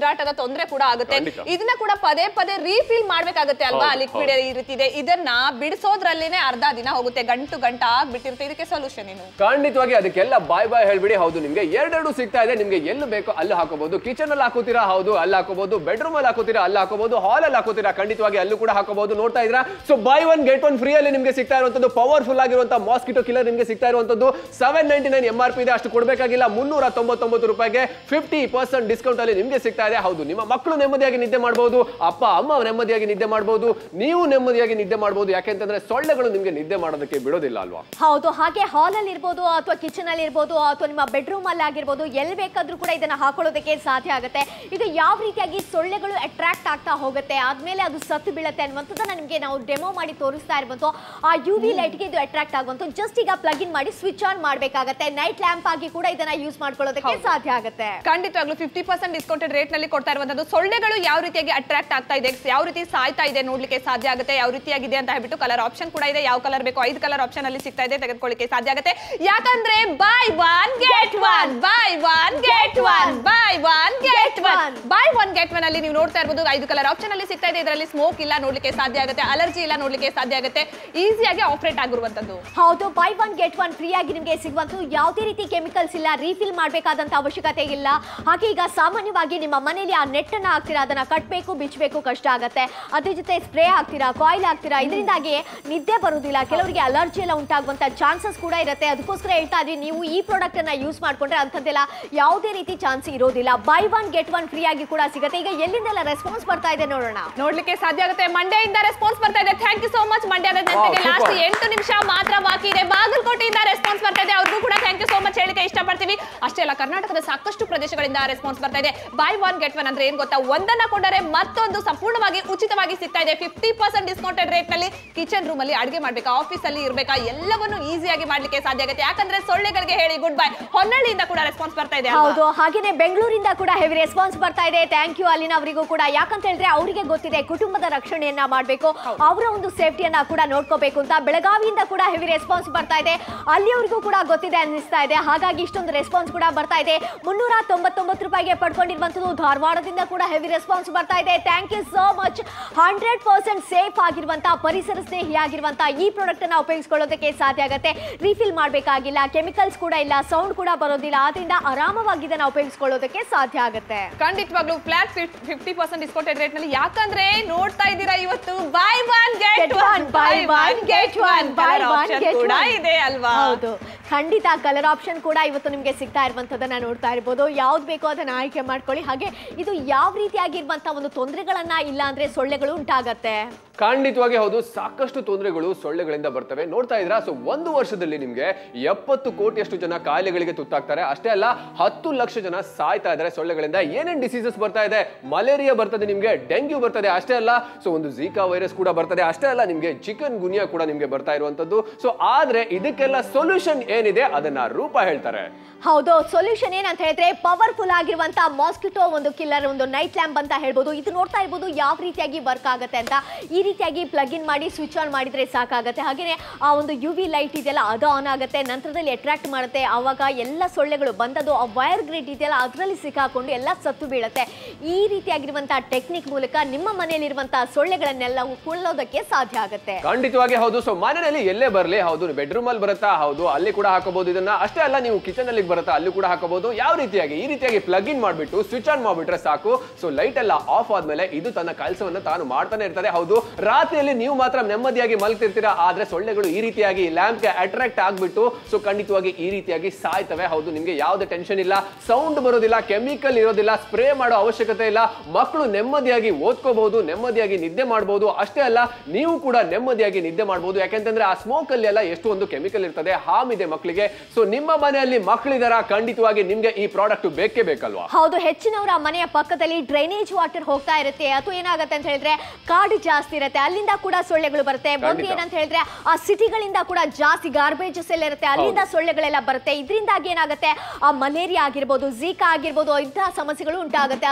ಉಸಿರಾಟದ ತೊಂದರೆ ಕೂಡ ಆಗುತ್ತೆ ಖಂಡಿತ. ಇದನ್ನ ಕೂಡ ಪದೇ ಪದೇ ರೀಫಿಲ್ ಮಾಡ್ಬೇಕಾಗುತ್ತೆ ಅಲ್ವಾ ಹೌದು, ಲಿಕ್ವಿಡ್ ಈ ರೀತಿ ಇದೆ ಇದನ್ನ ಬಿಡಿಸೋದ್ರಲ್ಲಿನೇ ಅರ್ಧ ದಿನ ಹೋಗುತ್ತೆ ಗಂಟು ಗಂಟ ಆಗ್ಬಿಟ್ಟಿರುತ್ತೆ ಇದಕ್ಕೆ ಸೊಲ್ಯೂಷನ್ ಏನು ಖಂಡಿತವಾಗಿ ಅದಕ್ಕೆಲ್ಲ ಬಾಯ್ ಬಾಯ್ ಹೇಳ್ಬಿಡಿ ಹೌದು ನಿಮ್ಗೆ ಎರಡೆರಡು ಸಿಗ್ತಾ ಇದೆ ನಿಮ್ಗೆ ಎಲ್ಲಿ ಬೇಕೋ ಅಲ್ಲಿ ಹಾಕೋಬಹುದು ಕಿಚನ್ ಅಲ್ಲಿ ಹಾಕೋತೀರಾ ಹೌದು ಅಲ್ಲಿ ಹಾಕೋಬಹುದು ಬೆಡ್ರೂಮ್ ಅಲ್ಲಿ ಹಾಕೋತೀರಾ ಅಲ್ಲಿ ಹಾಕೋಬಹುದು ಹಾಲ್ ಅಲ್ಲಿ ಹಾಕೋತೀರಾ ಖಂಡಿತವಾಗಿ ಅಲ್ಲೂ ಕೂಡ ಹಾಕೋಬಹುದು ನೋಡ್ತಾ ಇದ್ರಾ so buy one get one free ಅಲ್ಲಿ ನಿಮ್ಗೆ ಸಿಗ್ತಾ ಇರುವಂತದ್ದು ಪವರ್ಫುಲ್ ಆಗಿರುವಂತಹ ಮಾಸ್ಕಿಟೋ ಕಿಲ್ಲರ್ ನಿಮ್ಗೆ ಸಿಗ್ತಾ ಇರುವಂತದ್ದು seven ninety nine M R P ಇದೆ ಅಷ್ಟು ಕೊಡಬೇಕಾಗಿಲ್ಲ ಮುನ್ನೂರ ತೊಂಬತ್ತೊಂಬತ್ತು ರೂಪಾಯಿಗೆ ಫಿಫ್ಟಿ ಪರ್ಸೆಂಟ್ ಡಿಸ್ಕೌಂಟ್ ಅಲ್ಲಿ ನಿಮ್ಗೆ ಸಿಗ್ತಾ ಇದೆ ಹೌದು ನಿಮ್ಮ ಮಕ್ಕಳು ನೆಮ್ಮದಿಯಾಗಿ ನಿದ್ದೆ ಮಾಡಬಹುದು ಅಪ್ಪ ಅಮ್ಮ ನೆಮ್ಮದಿಯಾಗಿ ನಿದ್ದೆ ಮಾಡಬಹುದು ನೀವು ನೆಮ್ಮದಿಯಾಗಿ ನಿದ್ದೆ ಮಾಡಬಹುದು ಯಾಕೆಂತಂದ್ರೆ ಸೊಳ್ಳೆಗಳು ನಿಮ್ಗೆ ನಿದ್ದೆ ಮಾಡೋದಕ್ಕೆ ಬಿಡೋದಿಲ್ಲ ಅಲ್ವಾ ಹೌದು ಹಾಗೆ ಹಾಲ್ ಅಲ್ಲಿ ಇರ್ಬೋದು ಅಥವಾ ಕಿಚನ್ ಅಲ್ಲಿ ಇರ್ಬೋದು ಅಥವಾ ನಿಮ್ಮ ಬೆಡ್ರೂಮ್ ಅಲ್ಲಿ ಆಗಿರ್ಬೋದು ಎಲ್ಲಿ ಬೇಕಾದ್ರೂ ಕೂಡ ಇದನ್ನ ಹಾಕೊಳ್ಳೋದಕ್ಕೆ ಸಾಧ್ಯ ಆಗುತ್ತೆ ಇದು ಯಾವ ರೀತಿಯಾಗಿ ಸೊಳ್ಳೆಗಳು ಅಟ್ರಾಕ್ಟ್ ಆಗ್ತಾ ಹೋಗುತ್ತೆ ಆದ್ಮೇಲೆ ಅದು ಸತ್ತು ಬೀಳುತ್ತೆ ಅನ್ನುವಂಥದ್ದನ್ನ ನಿಮಗೆ ನಾವು ಡೆಮೋ ಮಾಡಿ ತೋರಿಸ್ತಾ ಇರುವಂತ ಆ ಯು ವಿ ಲೈಟ್ಗೆ ಇದು ಅಟ್ರಾಕ್ಟ್ ಆಗುವಂತ ಜಸ್ಟ್ ಈಗ ಪ್ಲಗ್ ಇನ್ ಮಾಡಿ ಸ್ವಿಚ್ ಆನ್ ಮಾಡಬೇಕಾಗತ್ತೆ ನೈಟ್ ಲ್ಯಾಂಪ್ ಆಗಿ ಕೂಡ ಇದನ್ನ ಯೂಸ್ ಮಾಡ್ಕೊಳ್ಳೋದಕ್ಕೆ ಸಾಧ್ಯ ಆಗುತ್ತೆ ಖಂಡಿತವಾಗ್ಲೂ ಫಿಫ್ಟಿ ಪರ್ಸೆಂಟ್ ಡಿಸ್ಕೌಂಟೆಡ್ ರೇಟ್ ನಲ್ಲಿ ಕೊಡ್ತಾ ಇರುವಂತದ್ದು ಸೊಳ್ಳೆಗಳು ಯಾವ ರೀತಿಯಾಗಿ ಅಟ್ರಾಕ್ಟ್ ಆಗ್ತಾ ಇದೆ ಯಾವ ರೀತಿ ಸಾಯ್ತಾ ಇದೆ ನೋಡ್ಲಿಕ್ಕೆ ಸಾಧ್ಯ ಆಗುತ್ತೆ ಯಾವ ರೀತಿಯಾಗಿದೆ ಅಂತ ಹೇಳ್ಬಿಟ್ಟು ಕಲರ್ ಆಪ್ಷನ್ ಕೂಡ ಇದೆ ಯಾವ ಕಲರ್ ಬೇಕು ಐದು ಕಲರ್ ಆಪ್ಷನ್ ಅಲ್ಲಿ ಸಿಗ್ತಾ ಇದೆ ತೆಗೆದುಕೊಳ್ಳಿಕ್ಕೆ ಸಾಧ್ಯ ಆಗುತ್ತೆ ಯಾಕಂದ್ರೆ buy one get one buy one get one buy one get one buy one get one ಅಲ್ಲಿ ನೀವು ನೋಡ್ತಾ ಇರ್ಬೋದು ಐದು ಕಲರ್ ಆಪ್ಷನ್ ಅಲ್ಲಿ ಸಿಗ್ತಾ ಇದೆ ಇದರಲ್ಲಿ ಸ್ಮೋಕ್ ಇಲ್ಲ ನೋಡ್ಲಿಕ್ಕೆ ಸಾಧ್ಯ ಆಗುತ್ತೆ ಅಲರ್ಜಿ ಇಲ್ಲ ನೋಡ್ಲಿಕ್ಕೆ ಸಾಧ್ಯ ಆಗುತ್ತೆ ಈಸಿಯಾಗಿ ಆಪರೇಟ್ ಆಗಿರುವಂತದ್ದು ಹೌದು buy one get one free ಆಗಿ ನಿಮಗೆ ಸಿಗುವಂತ ಯಾವುದೇ ರೀತಿ ಕೆಮಿಕಲ್ಸ್ ಇಲ್ಲ ರೀಫಿಲ್ ಮಾಡಬೇಕಾದಂತ ಅವಶ್ಯಕತೆ ಇಲ್ಲ ಹಾಗೆ ಈಗ ಸಾಮಾನ್ಯವಾಗಿ ನಿಮ್ಮ ಮನೆಯಲ್ಲಿ ಆ ನೆಟ್ ಅನ್ನ ಹಾಕ್ತೀರಾ ಅದನ್ನ ಕಟ್ಟಬೇಕು ಬಿಚ್ಚಬೇಕು ಕಷ್ಟ ಆಗತ್ತೆ ಅದ್ರ ಜೊತೆ ಸ್ಪ್ರೇ ಹಾಕ್ತೀರಾ ಕಾಯಿಲ್ ಹಾಕ್ತೀರಾ ಇದರಿಂದಾಗಿ ನಿದ್ದೆ ಬರುವುದಿಲ್ಲ ಕೆಲವರಿಗೆ ಅಲರ್ಜಿ ಎಲ್ಲ ಉಂಟಾಗುವಂತ ಚಾನ್ಸಸ್ ಕೂಡ ಇರುತ್ತೆ ಅದಕ್ಕೋಸ್ಕರ ಹೇಳ್ತಾ ಇದ್ವಿ ನೀವು ಈ ಪ್ರಾಡಕ್ಟ್ ಅನ್ನ ಯೂಸ್ ಮಾಡ್ಕೊಂಡ್ರೆ ಅಂಥದ್ದೆಲ್ಲ ಯಾವುದೇ ರೀತಿ ಚಾನ್ಸ್ ಇರೋದಿಲ್ಲ buy one get one free ಆಗಿ ಕೂಡ ಸಿಗುತ್ತೆ ಈಗ ಎಲ್ಲಿಂದೆಲ್ಲ ರೆಸ್ಪಾನ್ಸ್ ಬರ್ತಾ ಇದೆ ನೋಡೋಣ ನೋಡ್ಲಿಕ್ಕೆ ಸಾಧ್ಯ ಆಗುತ್ತೆ ಮಂಡ್ಯದಿಂದ ರೆಸ್ಪಾನ್ಸ್ ಬರ್ತಾ ಇದೆ ಥ್ಯಾಂಕ್ ಯು ಸೋ ಮಚ್ ಮಂಡ್ಯದ ಜನತೆಗೆ super. ಲಾಸ್ಟ್ ಎಂಟು ನಿಮಿಷ ಮಾತ್ರ ಬಾಕಿ ಇದೆ ಬಾಗಲಕೋಟೆಯಿಂದ ರೆಸ್ಪಾನ್ಸ್ ಬರ್ತಾ ಇದೆ ಅವ್ರಿಗೂ ಕೂಡ ಥ್ಯಾಂಕ್ ಯು ಸೋ ಮಚ್ ಹೇಳಿಕೆ ಇಷ್ಟಪಡ್ತೀವಿ ಅಷ್ಟೇ ಅಲ್ಲ ಕರ್ನಾಟಕದ ಸಾಕಷ್ಟು ಪ್ರದೇಶಗಳಿಂದ ರೆಸ್ಪಾನ್ಸ್ ಬರ್ತಾ ಇದೆ ಬೈ ಒನ್ ಗೆಟ್ ಒನ್ ಅಂದ್ರೆ ಏನ್ ಗೊತ್ತಾ ಒಂದನ್ನ ಕೊಂಡರೆ ಮತ್ತೊಂದು ಸಂಪೂರ್ಣವಾಗಿ ಉಚಿತವಾಗಿ ಸಿಗ್ತಾ ಇದೆ ಫಿಫ್ಟಿ ಪರ್ಸೆಂಟ್ ಡಿಸ್ಕೌಂಟೆಡ್ ರೇಟ್ ನಲ್ಲಿ ಕಿಚನ್ ರೂಮ್ ಅಲ್ಲಿ ಅಡಿಗೆ ಮಾಡ್ಬೇಕಾ ಆಫೀಸ್ ಅಲ್ಲಿ ಇರ್ಬೇಕಾ ಎಲ್ಲವನ್ನು ಈಸಿಯಾಗಿ ಮಾಡ್ಲಿಕ್ಕೆ ಸಾಧ್ಯ ಆಗುತ್ತೆ ಯಾಕಂದ್ರೆ ಸೊಳ್ಳೆಗಳಿಗೆ ಹೇಳಿ ಗುಡ್ ಬೈ ಹೊನ್ನಳ್ಳಿಯಿಂದ ಕೂಡ ರೆಸ್ಪಾನ್ಸ್ ಬರ್ತಾ ಇದೆ ಅಲ್ವಾ? ಹೌದು ಹಾಗೇನೆ ಬೆಂಗಳೂರಿಂದ ಕೂಡ ಹೆವಿ ರೆಸ್ಪಾನ್ಸ್ ಬರ್ತಾ ಇದೆ ಥ್ಯಾಂಕ್ ಯು ಅಲ್ಲಿನವರಿಗೂ ಕೂಡ ಯಾಕಂತ ಹೇಳಿದ್ರೆ ಅವರಿಗೆ ಗೊತ್ತಿದೆ ಕುಟುಂಬದ ರಕ್ಷಣೆಯನ್ನ ಮಾಡಬೇಕು ಅವರ ಒಂದು ಸೇಫ್ಟಿಯನ್ನ ಕೂಡ ನೋಡ್ಕೋಬೇಕು ಅಂತ ಬೆಳಗಾವಿಯಿಂದ ಕೂಡ ಹೆವಿ ರೆಸ್ಪಾನ್ಸ್ ಬರ್ತಾ ಇದೆ ಅಲ್ಲಿಯವರಿಗೂ ಕೂಡ ಗೊತ್ತಿದೆ ಅನ್ನಿಸ್ತಾ ಇದೆ ಹಾಗಾಗಿ ಇಷ್ಟೊಂದು ರೆಸ್ಪಾನ್ಸ್ ಕೂಡ ಬರ್ತಾ ಇದೆ ಮುನ್ನೂರ ತೊಂಬತ್ತೊಂಬತ್ತು ರೂಪಾಯಿಗೆ ಪಡ್ಕೊಂಡಿರುವಂತದ್ದು ಧಾರವಾಡದಿಂದ ಕೂಡ ಹೆವಿ ರೆಸ್ಪಾನ್ಸ್ ಬರ್ತಾ ಇದೆ thank you so much hundred percent safe ಆಗಿರುವಂತಹ ಪರಿಸರ ಸ್ನೇಹಿ ಆಗಿರುವಂತಹ ಈ ಪ್ರಾಡಕ್ಟ್ ಅನ್ನ ಉಪಯೋಗಿಸ್ಕೊಳ್ಳೋದಕ್ಕೆ ಸಾಧ್ಯ ಆಗುತ್ತೆ ರೀಫಿಲ್ ಮಾಡಬೇಕಾಗಿಲ್ಲ ಕೆಮಿಕಲ್ಸ್ ಕೂಡ ಇಲ್ಲ ಸೌಂಡ್ ಕೂಡ ಬರೋದಿಲ್ಲ ಆದ್ರಿಂದ ಆರಾಮವಾಗಿ ಇದನ್ನ ಉಪಯೋಗಿಸ್ಕೊಳ್ಳೋದಕ್ಕೆ ಸಾಧ್ಯ ಆಗುತ್ತೆ ಖಂಡಿತವಾಗ್ಲೂ flat fifty percent discounted rate ನಲ್ಲಿ ಯಾಕಂದ್ರೆ ನೋಡ್ತಾ ಇದ್ದೀರಾ ಇವತ್ತು buy one get one buy one get one buy one ಕೂಡ ಇದೆ ಅಲ್ವಾ ಹೌದು ಖಂಡಿತ ಕಲರ್ ಆಪ್ಷನ್ ಕೂಡ ಇವತ್ತು ನಿಮಗೆ ಸಿಗ್ತಾ ಇರುವಂತದನ್ನ ನೋಡ್ತಾ ಇರ್ಬೋದು ಯಾವ್ದು ಬೇಕೋ ಅದನ್ನ ಆಯ್ಕೆ ಮಾಡ್ಕೊಳ್ಳಿ ಹಾಗೆ ಇದು ಯಾವ ರೀತಿಯಾಗಿರುವಂತ ಒಂದು ತೊಂದರೆಗಳನ್ನ ಇಲ್ಲ ಅಂದ್ರೆ ಸೊಳ್ಳೆಗಳು ಉಂಟಾಗತ್ತೆ ಖಂಡಿತವಾಗಿ ಹೌದು ಸಾಕಷ್ಟು ತೊಂದರೆಗಳು ಸೊಳ್ಳೆಗಳಿಂದ ಬರ್ತವೆ ನೋಡ್ತಾ ಇದ್ರ ಸೊ ಒಂದು ವರ್ಷದಲ್ಲಿ ನಿಮ್ಗೆ ಎಪ್ಪತ್ತು ಕೋಟಿಯಷ್ಟು ಜನ ಕಾಯಿಲೆಗಳಿಗೆ ತುತ್ತಾಗ್ತಾರೆ ಅಷ್ಟೇ ಅಲ್ಲ ಹತ್ತು ಲಕ್ಷ ಜನ ಸಾಯ್ತಾ ಇದ್ದಾರೆ ಸೊಳ್ಳೆಗಳಿಂದ ಏನೇನ್ ಡಿಸೀಸಸ್ ಬರ್ತಾ ಇದೆ ಮಲೇರಿಯಾ ಬರ್ತದೆ ನಿಮ್ಗೆ ಡೆಂಗ್ಯೂ ಬರ್ತದೆ ಅಷ್ಟೇ ಅಲ್ಲ ಸೊ ಒಂದು ಝೀಕಾ ವೈರಸ್ ಕೂಡ ಬರ್ತದೆ ಅಷ್ಟೇ ಅಲ್ಲ ನಿಮ್ಗೆ ಚಿಕನ್ ಗುನಿಯಾ ಕೂಡ ನಿಮ್ಗೆ ಬರ್ತಾ ಇರುವಂತದ್ದು ಸೊ ಆದ್ರೆ ಇದಕ್ಕೆಲ್ಲ ಸೊಲ್ಯೂಷನ್ ಏನಿದೆ ಅದನ್ನ ರೂಪ ಹೇಳ್ತಾರೆ ಹೌದು ಸೊಲ್ಯೂಷನ್ ಏನಂತ ಹೇಳಿದ್ರೆ ಪವರ್ಫುಲ್ ಆಗಿರುವಂತ ಮಾಸ್ಕಿಟೋ ಒಂದು ಕಿಲ್ಲರ್ ಒಂದು ನೈಟ್ ಲ್ಯಾಂಪ್ ಅಂತ ಹೇಳ್ಬೋದು ಇದು ನೋಡ್ತಾ ಇರ್ಬೋದು ಯಾವ ರೀತಿಯಾಗಿ ವರ್ಕ್ ಆಗುತ್ತೆ ಅಂತ ಈ ರೀತಿಯಾಗಿ ಪ್ಲಗ್ ಇನ್ ಮಾಡಿ ಸ್ವಿಚ್ ಆನ್ ಮಾಡಿದ್ರೆ ಸಾಕಾಗುತ್ತೆ ಹಾಗೇನೆ ಆ ಒಂದು ಯು ವಿ ಲೈಟ್ ಇದೆಯಲ್ಲ ಅದು ಆನ್ ಆಗುತ್ತೆ ನಂತರದಲ್ಲಿ ಅಟ್ರಾಕ್ಟ್ ಮಾಡುತ್ತೆ ಆವಾಗ ಎಲ್ಲ ಸೊಳ್ಳೆಗಳು ಬಂದದು ಆ ವೈರ್ ಗ್ರಿಡ್ ಇದೆಯಲ್ಲ ಅದರಲ್ಲಿ ಸಿಕ್ಕಾಕೊಂಡು ಎಲ್ಲ ಸತ್ತು ಬೀಳುತ್ತೆ ಈ ರೀತಿಯಾಗಿರುವಂತಹ ಟೆಕ್ನಿಕ್ ಮೂಲಕ ನಿಮ್ಮ ಮನೆಯಲ್ಲಿರುವಂತಹ ಸೊಳ್ಳೆಗಳನ್ನೆಲ್ಲವೂ ಕೊಳ್ಳೋದಕ್ಕೆ ಸಾಧ್ಯ ಆಗುತ್ತೆ ಖಂಡಿತವಾಗಿ ಹೌದು ಸೊ ಮನೆಯಲ್ಲಿ ಎಲ್ಲೇ ಬರಲಿ ಹೌದು ಬೆಡ್ರೂಮ್ ಅಲ್ಲಿ ಬರುತ್ತಾ ಹೌದು ಅಲ್ಲಿ ಕೂಡ ಹಾಕೋಬಹುದು ಇದನ್ನ ಅಷ್ಟೇ ಅಲ್ಲ ನೀವು ಕಿಚನ್ ಅಲ್ಲಿ ಬರುತ್ತಾ ಅಲ್ಲಿ ಕೂಡ ಹಾಕೋಬಹುದು ಯಾವ ರೀತಿಯಾಗಿ ಈ ರೀತಿಯಾಗಿ ಪ್ಲಗ್ ಇನ್ ಮಾಡ್ಬಿಟ್ಟು ಸ್ವಿಚ್ ಆನ್ ಮಾಡ್ಬಿಟ್ರೆ ಸಾಕು ಸೊ ಲೈಟ್ ಎಲ್ಲ ಆಫ್ ಆದ್ಮೇಲೆ ಇದು ತನ್ನ ಕೆಲಸವನ್ನ ತಾನು ಮಾಡ್ತಾನೆ ಇರ್ತದೆ ಹೌದು ರಾತ್ರಿಯಲ್ಲಿ ನೀವು ಮಾತ್ರ ನೆಮ್ಮದಿಯಾಗಿ ಮಲ್ತಿರ್ತೀರಾ ಆದ್ರೆ ಸೊಳ್ಳೆಗಳು ಈ ರೀತಿಯಾಗಿ ಲ್ಯಾಂಪ್ ಗೆ ಅಟ್ರಾಕ್ಟ್ ಆಗ್ಬಿಟ್ಟು ಸೊ ಖಂಡಿತವಾಗಿ ಈ ರೀತಿಯಾಗಿ ಸಾಯ್ತವೆ ಹೌದು ನಿಮ್ಗೆ ಯಾವುದೇ ಟೆನ್ಷನ್ ಇಲ್ಲ ಸೌಂಡ್ ಬರೋದಿಲ್ಲ ಕೆಮಿಕಲ್ ಇರೋದಿಲ್ಲ ಸ್ಪ್ರೇ ಮಾಡೋ ಅವಶ್ಯಕತೆ ಇಲ್ಲ ಮಕ್ಕಳು ನೆಮ್ಮದಿಯಾಗಿ ಓದ್ಕೋಬಹುದು ನೆಮ್ಮದಿಯಾಗಿ ನಿದ್ದೆ ಮಾಡಬಹುದು ಅಷ್ಟೇ ಅಲ್ಲ ನೀವು ಕೂಡ ನೆಮ್ಮದಿಯಾಗಿ ನಿದ್ದೆ ಮಾಡಬಹುದು ಯಾಕೆಂತಂದ್ರೆ ಆ ಸ್ಮೋಕ್ ಅಲ್ಲಿ ಎಲ್ಲ ಎಷ್ಟು ಒಂದು ಕೆಮಿಕಲ್ ಇರ್ತದೆ ಹಾಮ್ ಇದೆ ಮಕ್ಕಳಿಗೆ ಸೊ ನಿಮ್ಮ ಮನೆಯಲ್ಲಿ ಮಕ್ಕಳಿದಾರ ಖಂಡಿತವಾಗಿ ನಿಮ್ಗೆ ಈ ಪ್ರಾಡಕ್ಟ್ ಬೇಕೇ ಬೇಕಲ್ವಾ ಹೌದು ಹೆಚ್ಚಿನವರ ಮನೆಯ ಪಕ್ಕದಲ್ಲಿ ಡ್ರೈನೇಜ್ ವಾಟರ್ ಹೋಗ್ತಾ ಇರುತ್ತೆ ಅಥವಾ ಏನಾಗುತ್ತೆ ಅಂತ ಹೇಳಿದ್ರೆ ಕಾಡು ಜಾಸ್ತಿ ಇರುತ್ತೆ ಅಲ್ಲಿಂದ ಕೂಡ ಸೊಳ್ಳೆಗಳು ಬರುತ್ತೆ ಒಂದು ಖಂಡಿತ. ಏನಂತ ಹೇಳಿದ್ರೆ ಆ ಸಿಟಿಗಳಿಂದ ಕೂಡ ಜಾಸ್ತಿ ಗಾರ್ಬೇಜಸ್ ಎಲ್ಲ ಇರುತ್ತೆ ಅಲ್ಲಿಂದ ಸೊಳ್ಳೆಗಳೆಲ್ಲ ಬರುತ್ತೆ ಇದರಿಂದಾಗಿ ಏನಾಗುತ್ತೆ ಆ ಮಲೇರಿಯಾ ಆಗಿರ್ಬೋದು ಝೀಕಾ ಆಗಿರ್ಬೋದು ಇಂತಹ ಸಮಸ್ಯೆಗಳು ಉಂಟಾಗುತ್ತೆ ಅದಕ್ಕೋಸ್ಕರ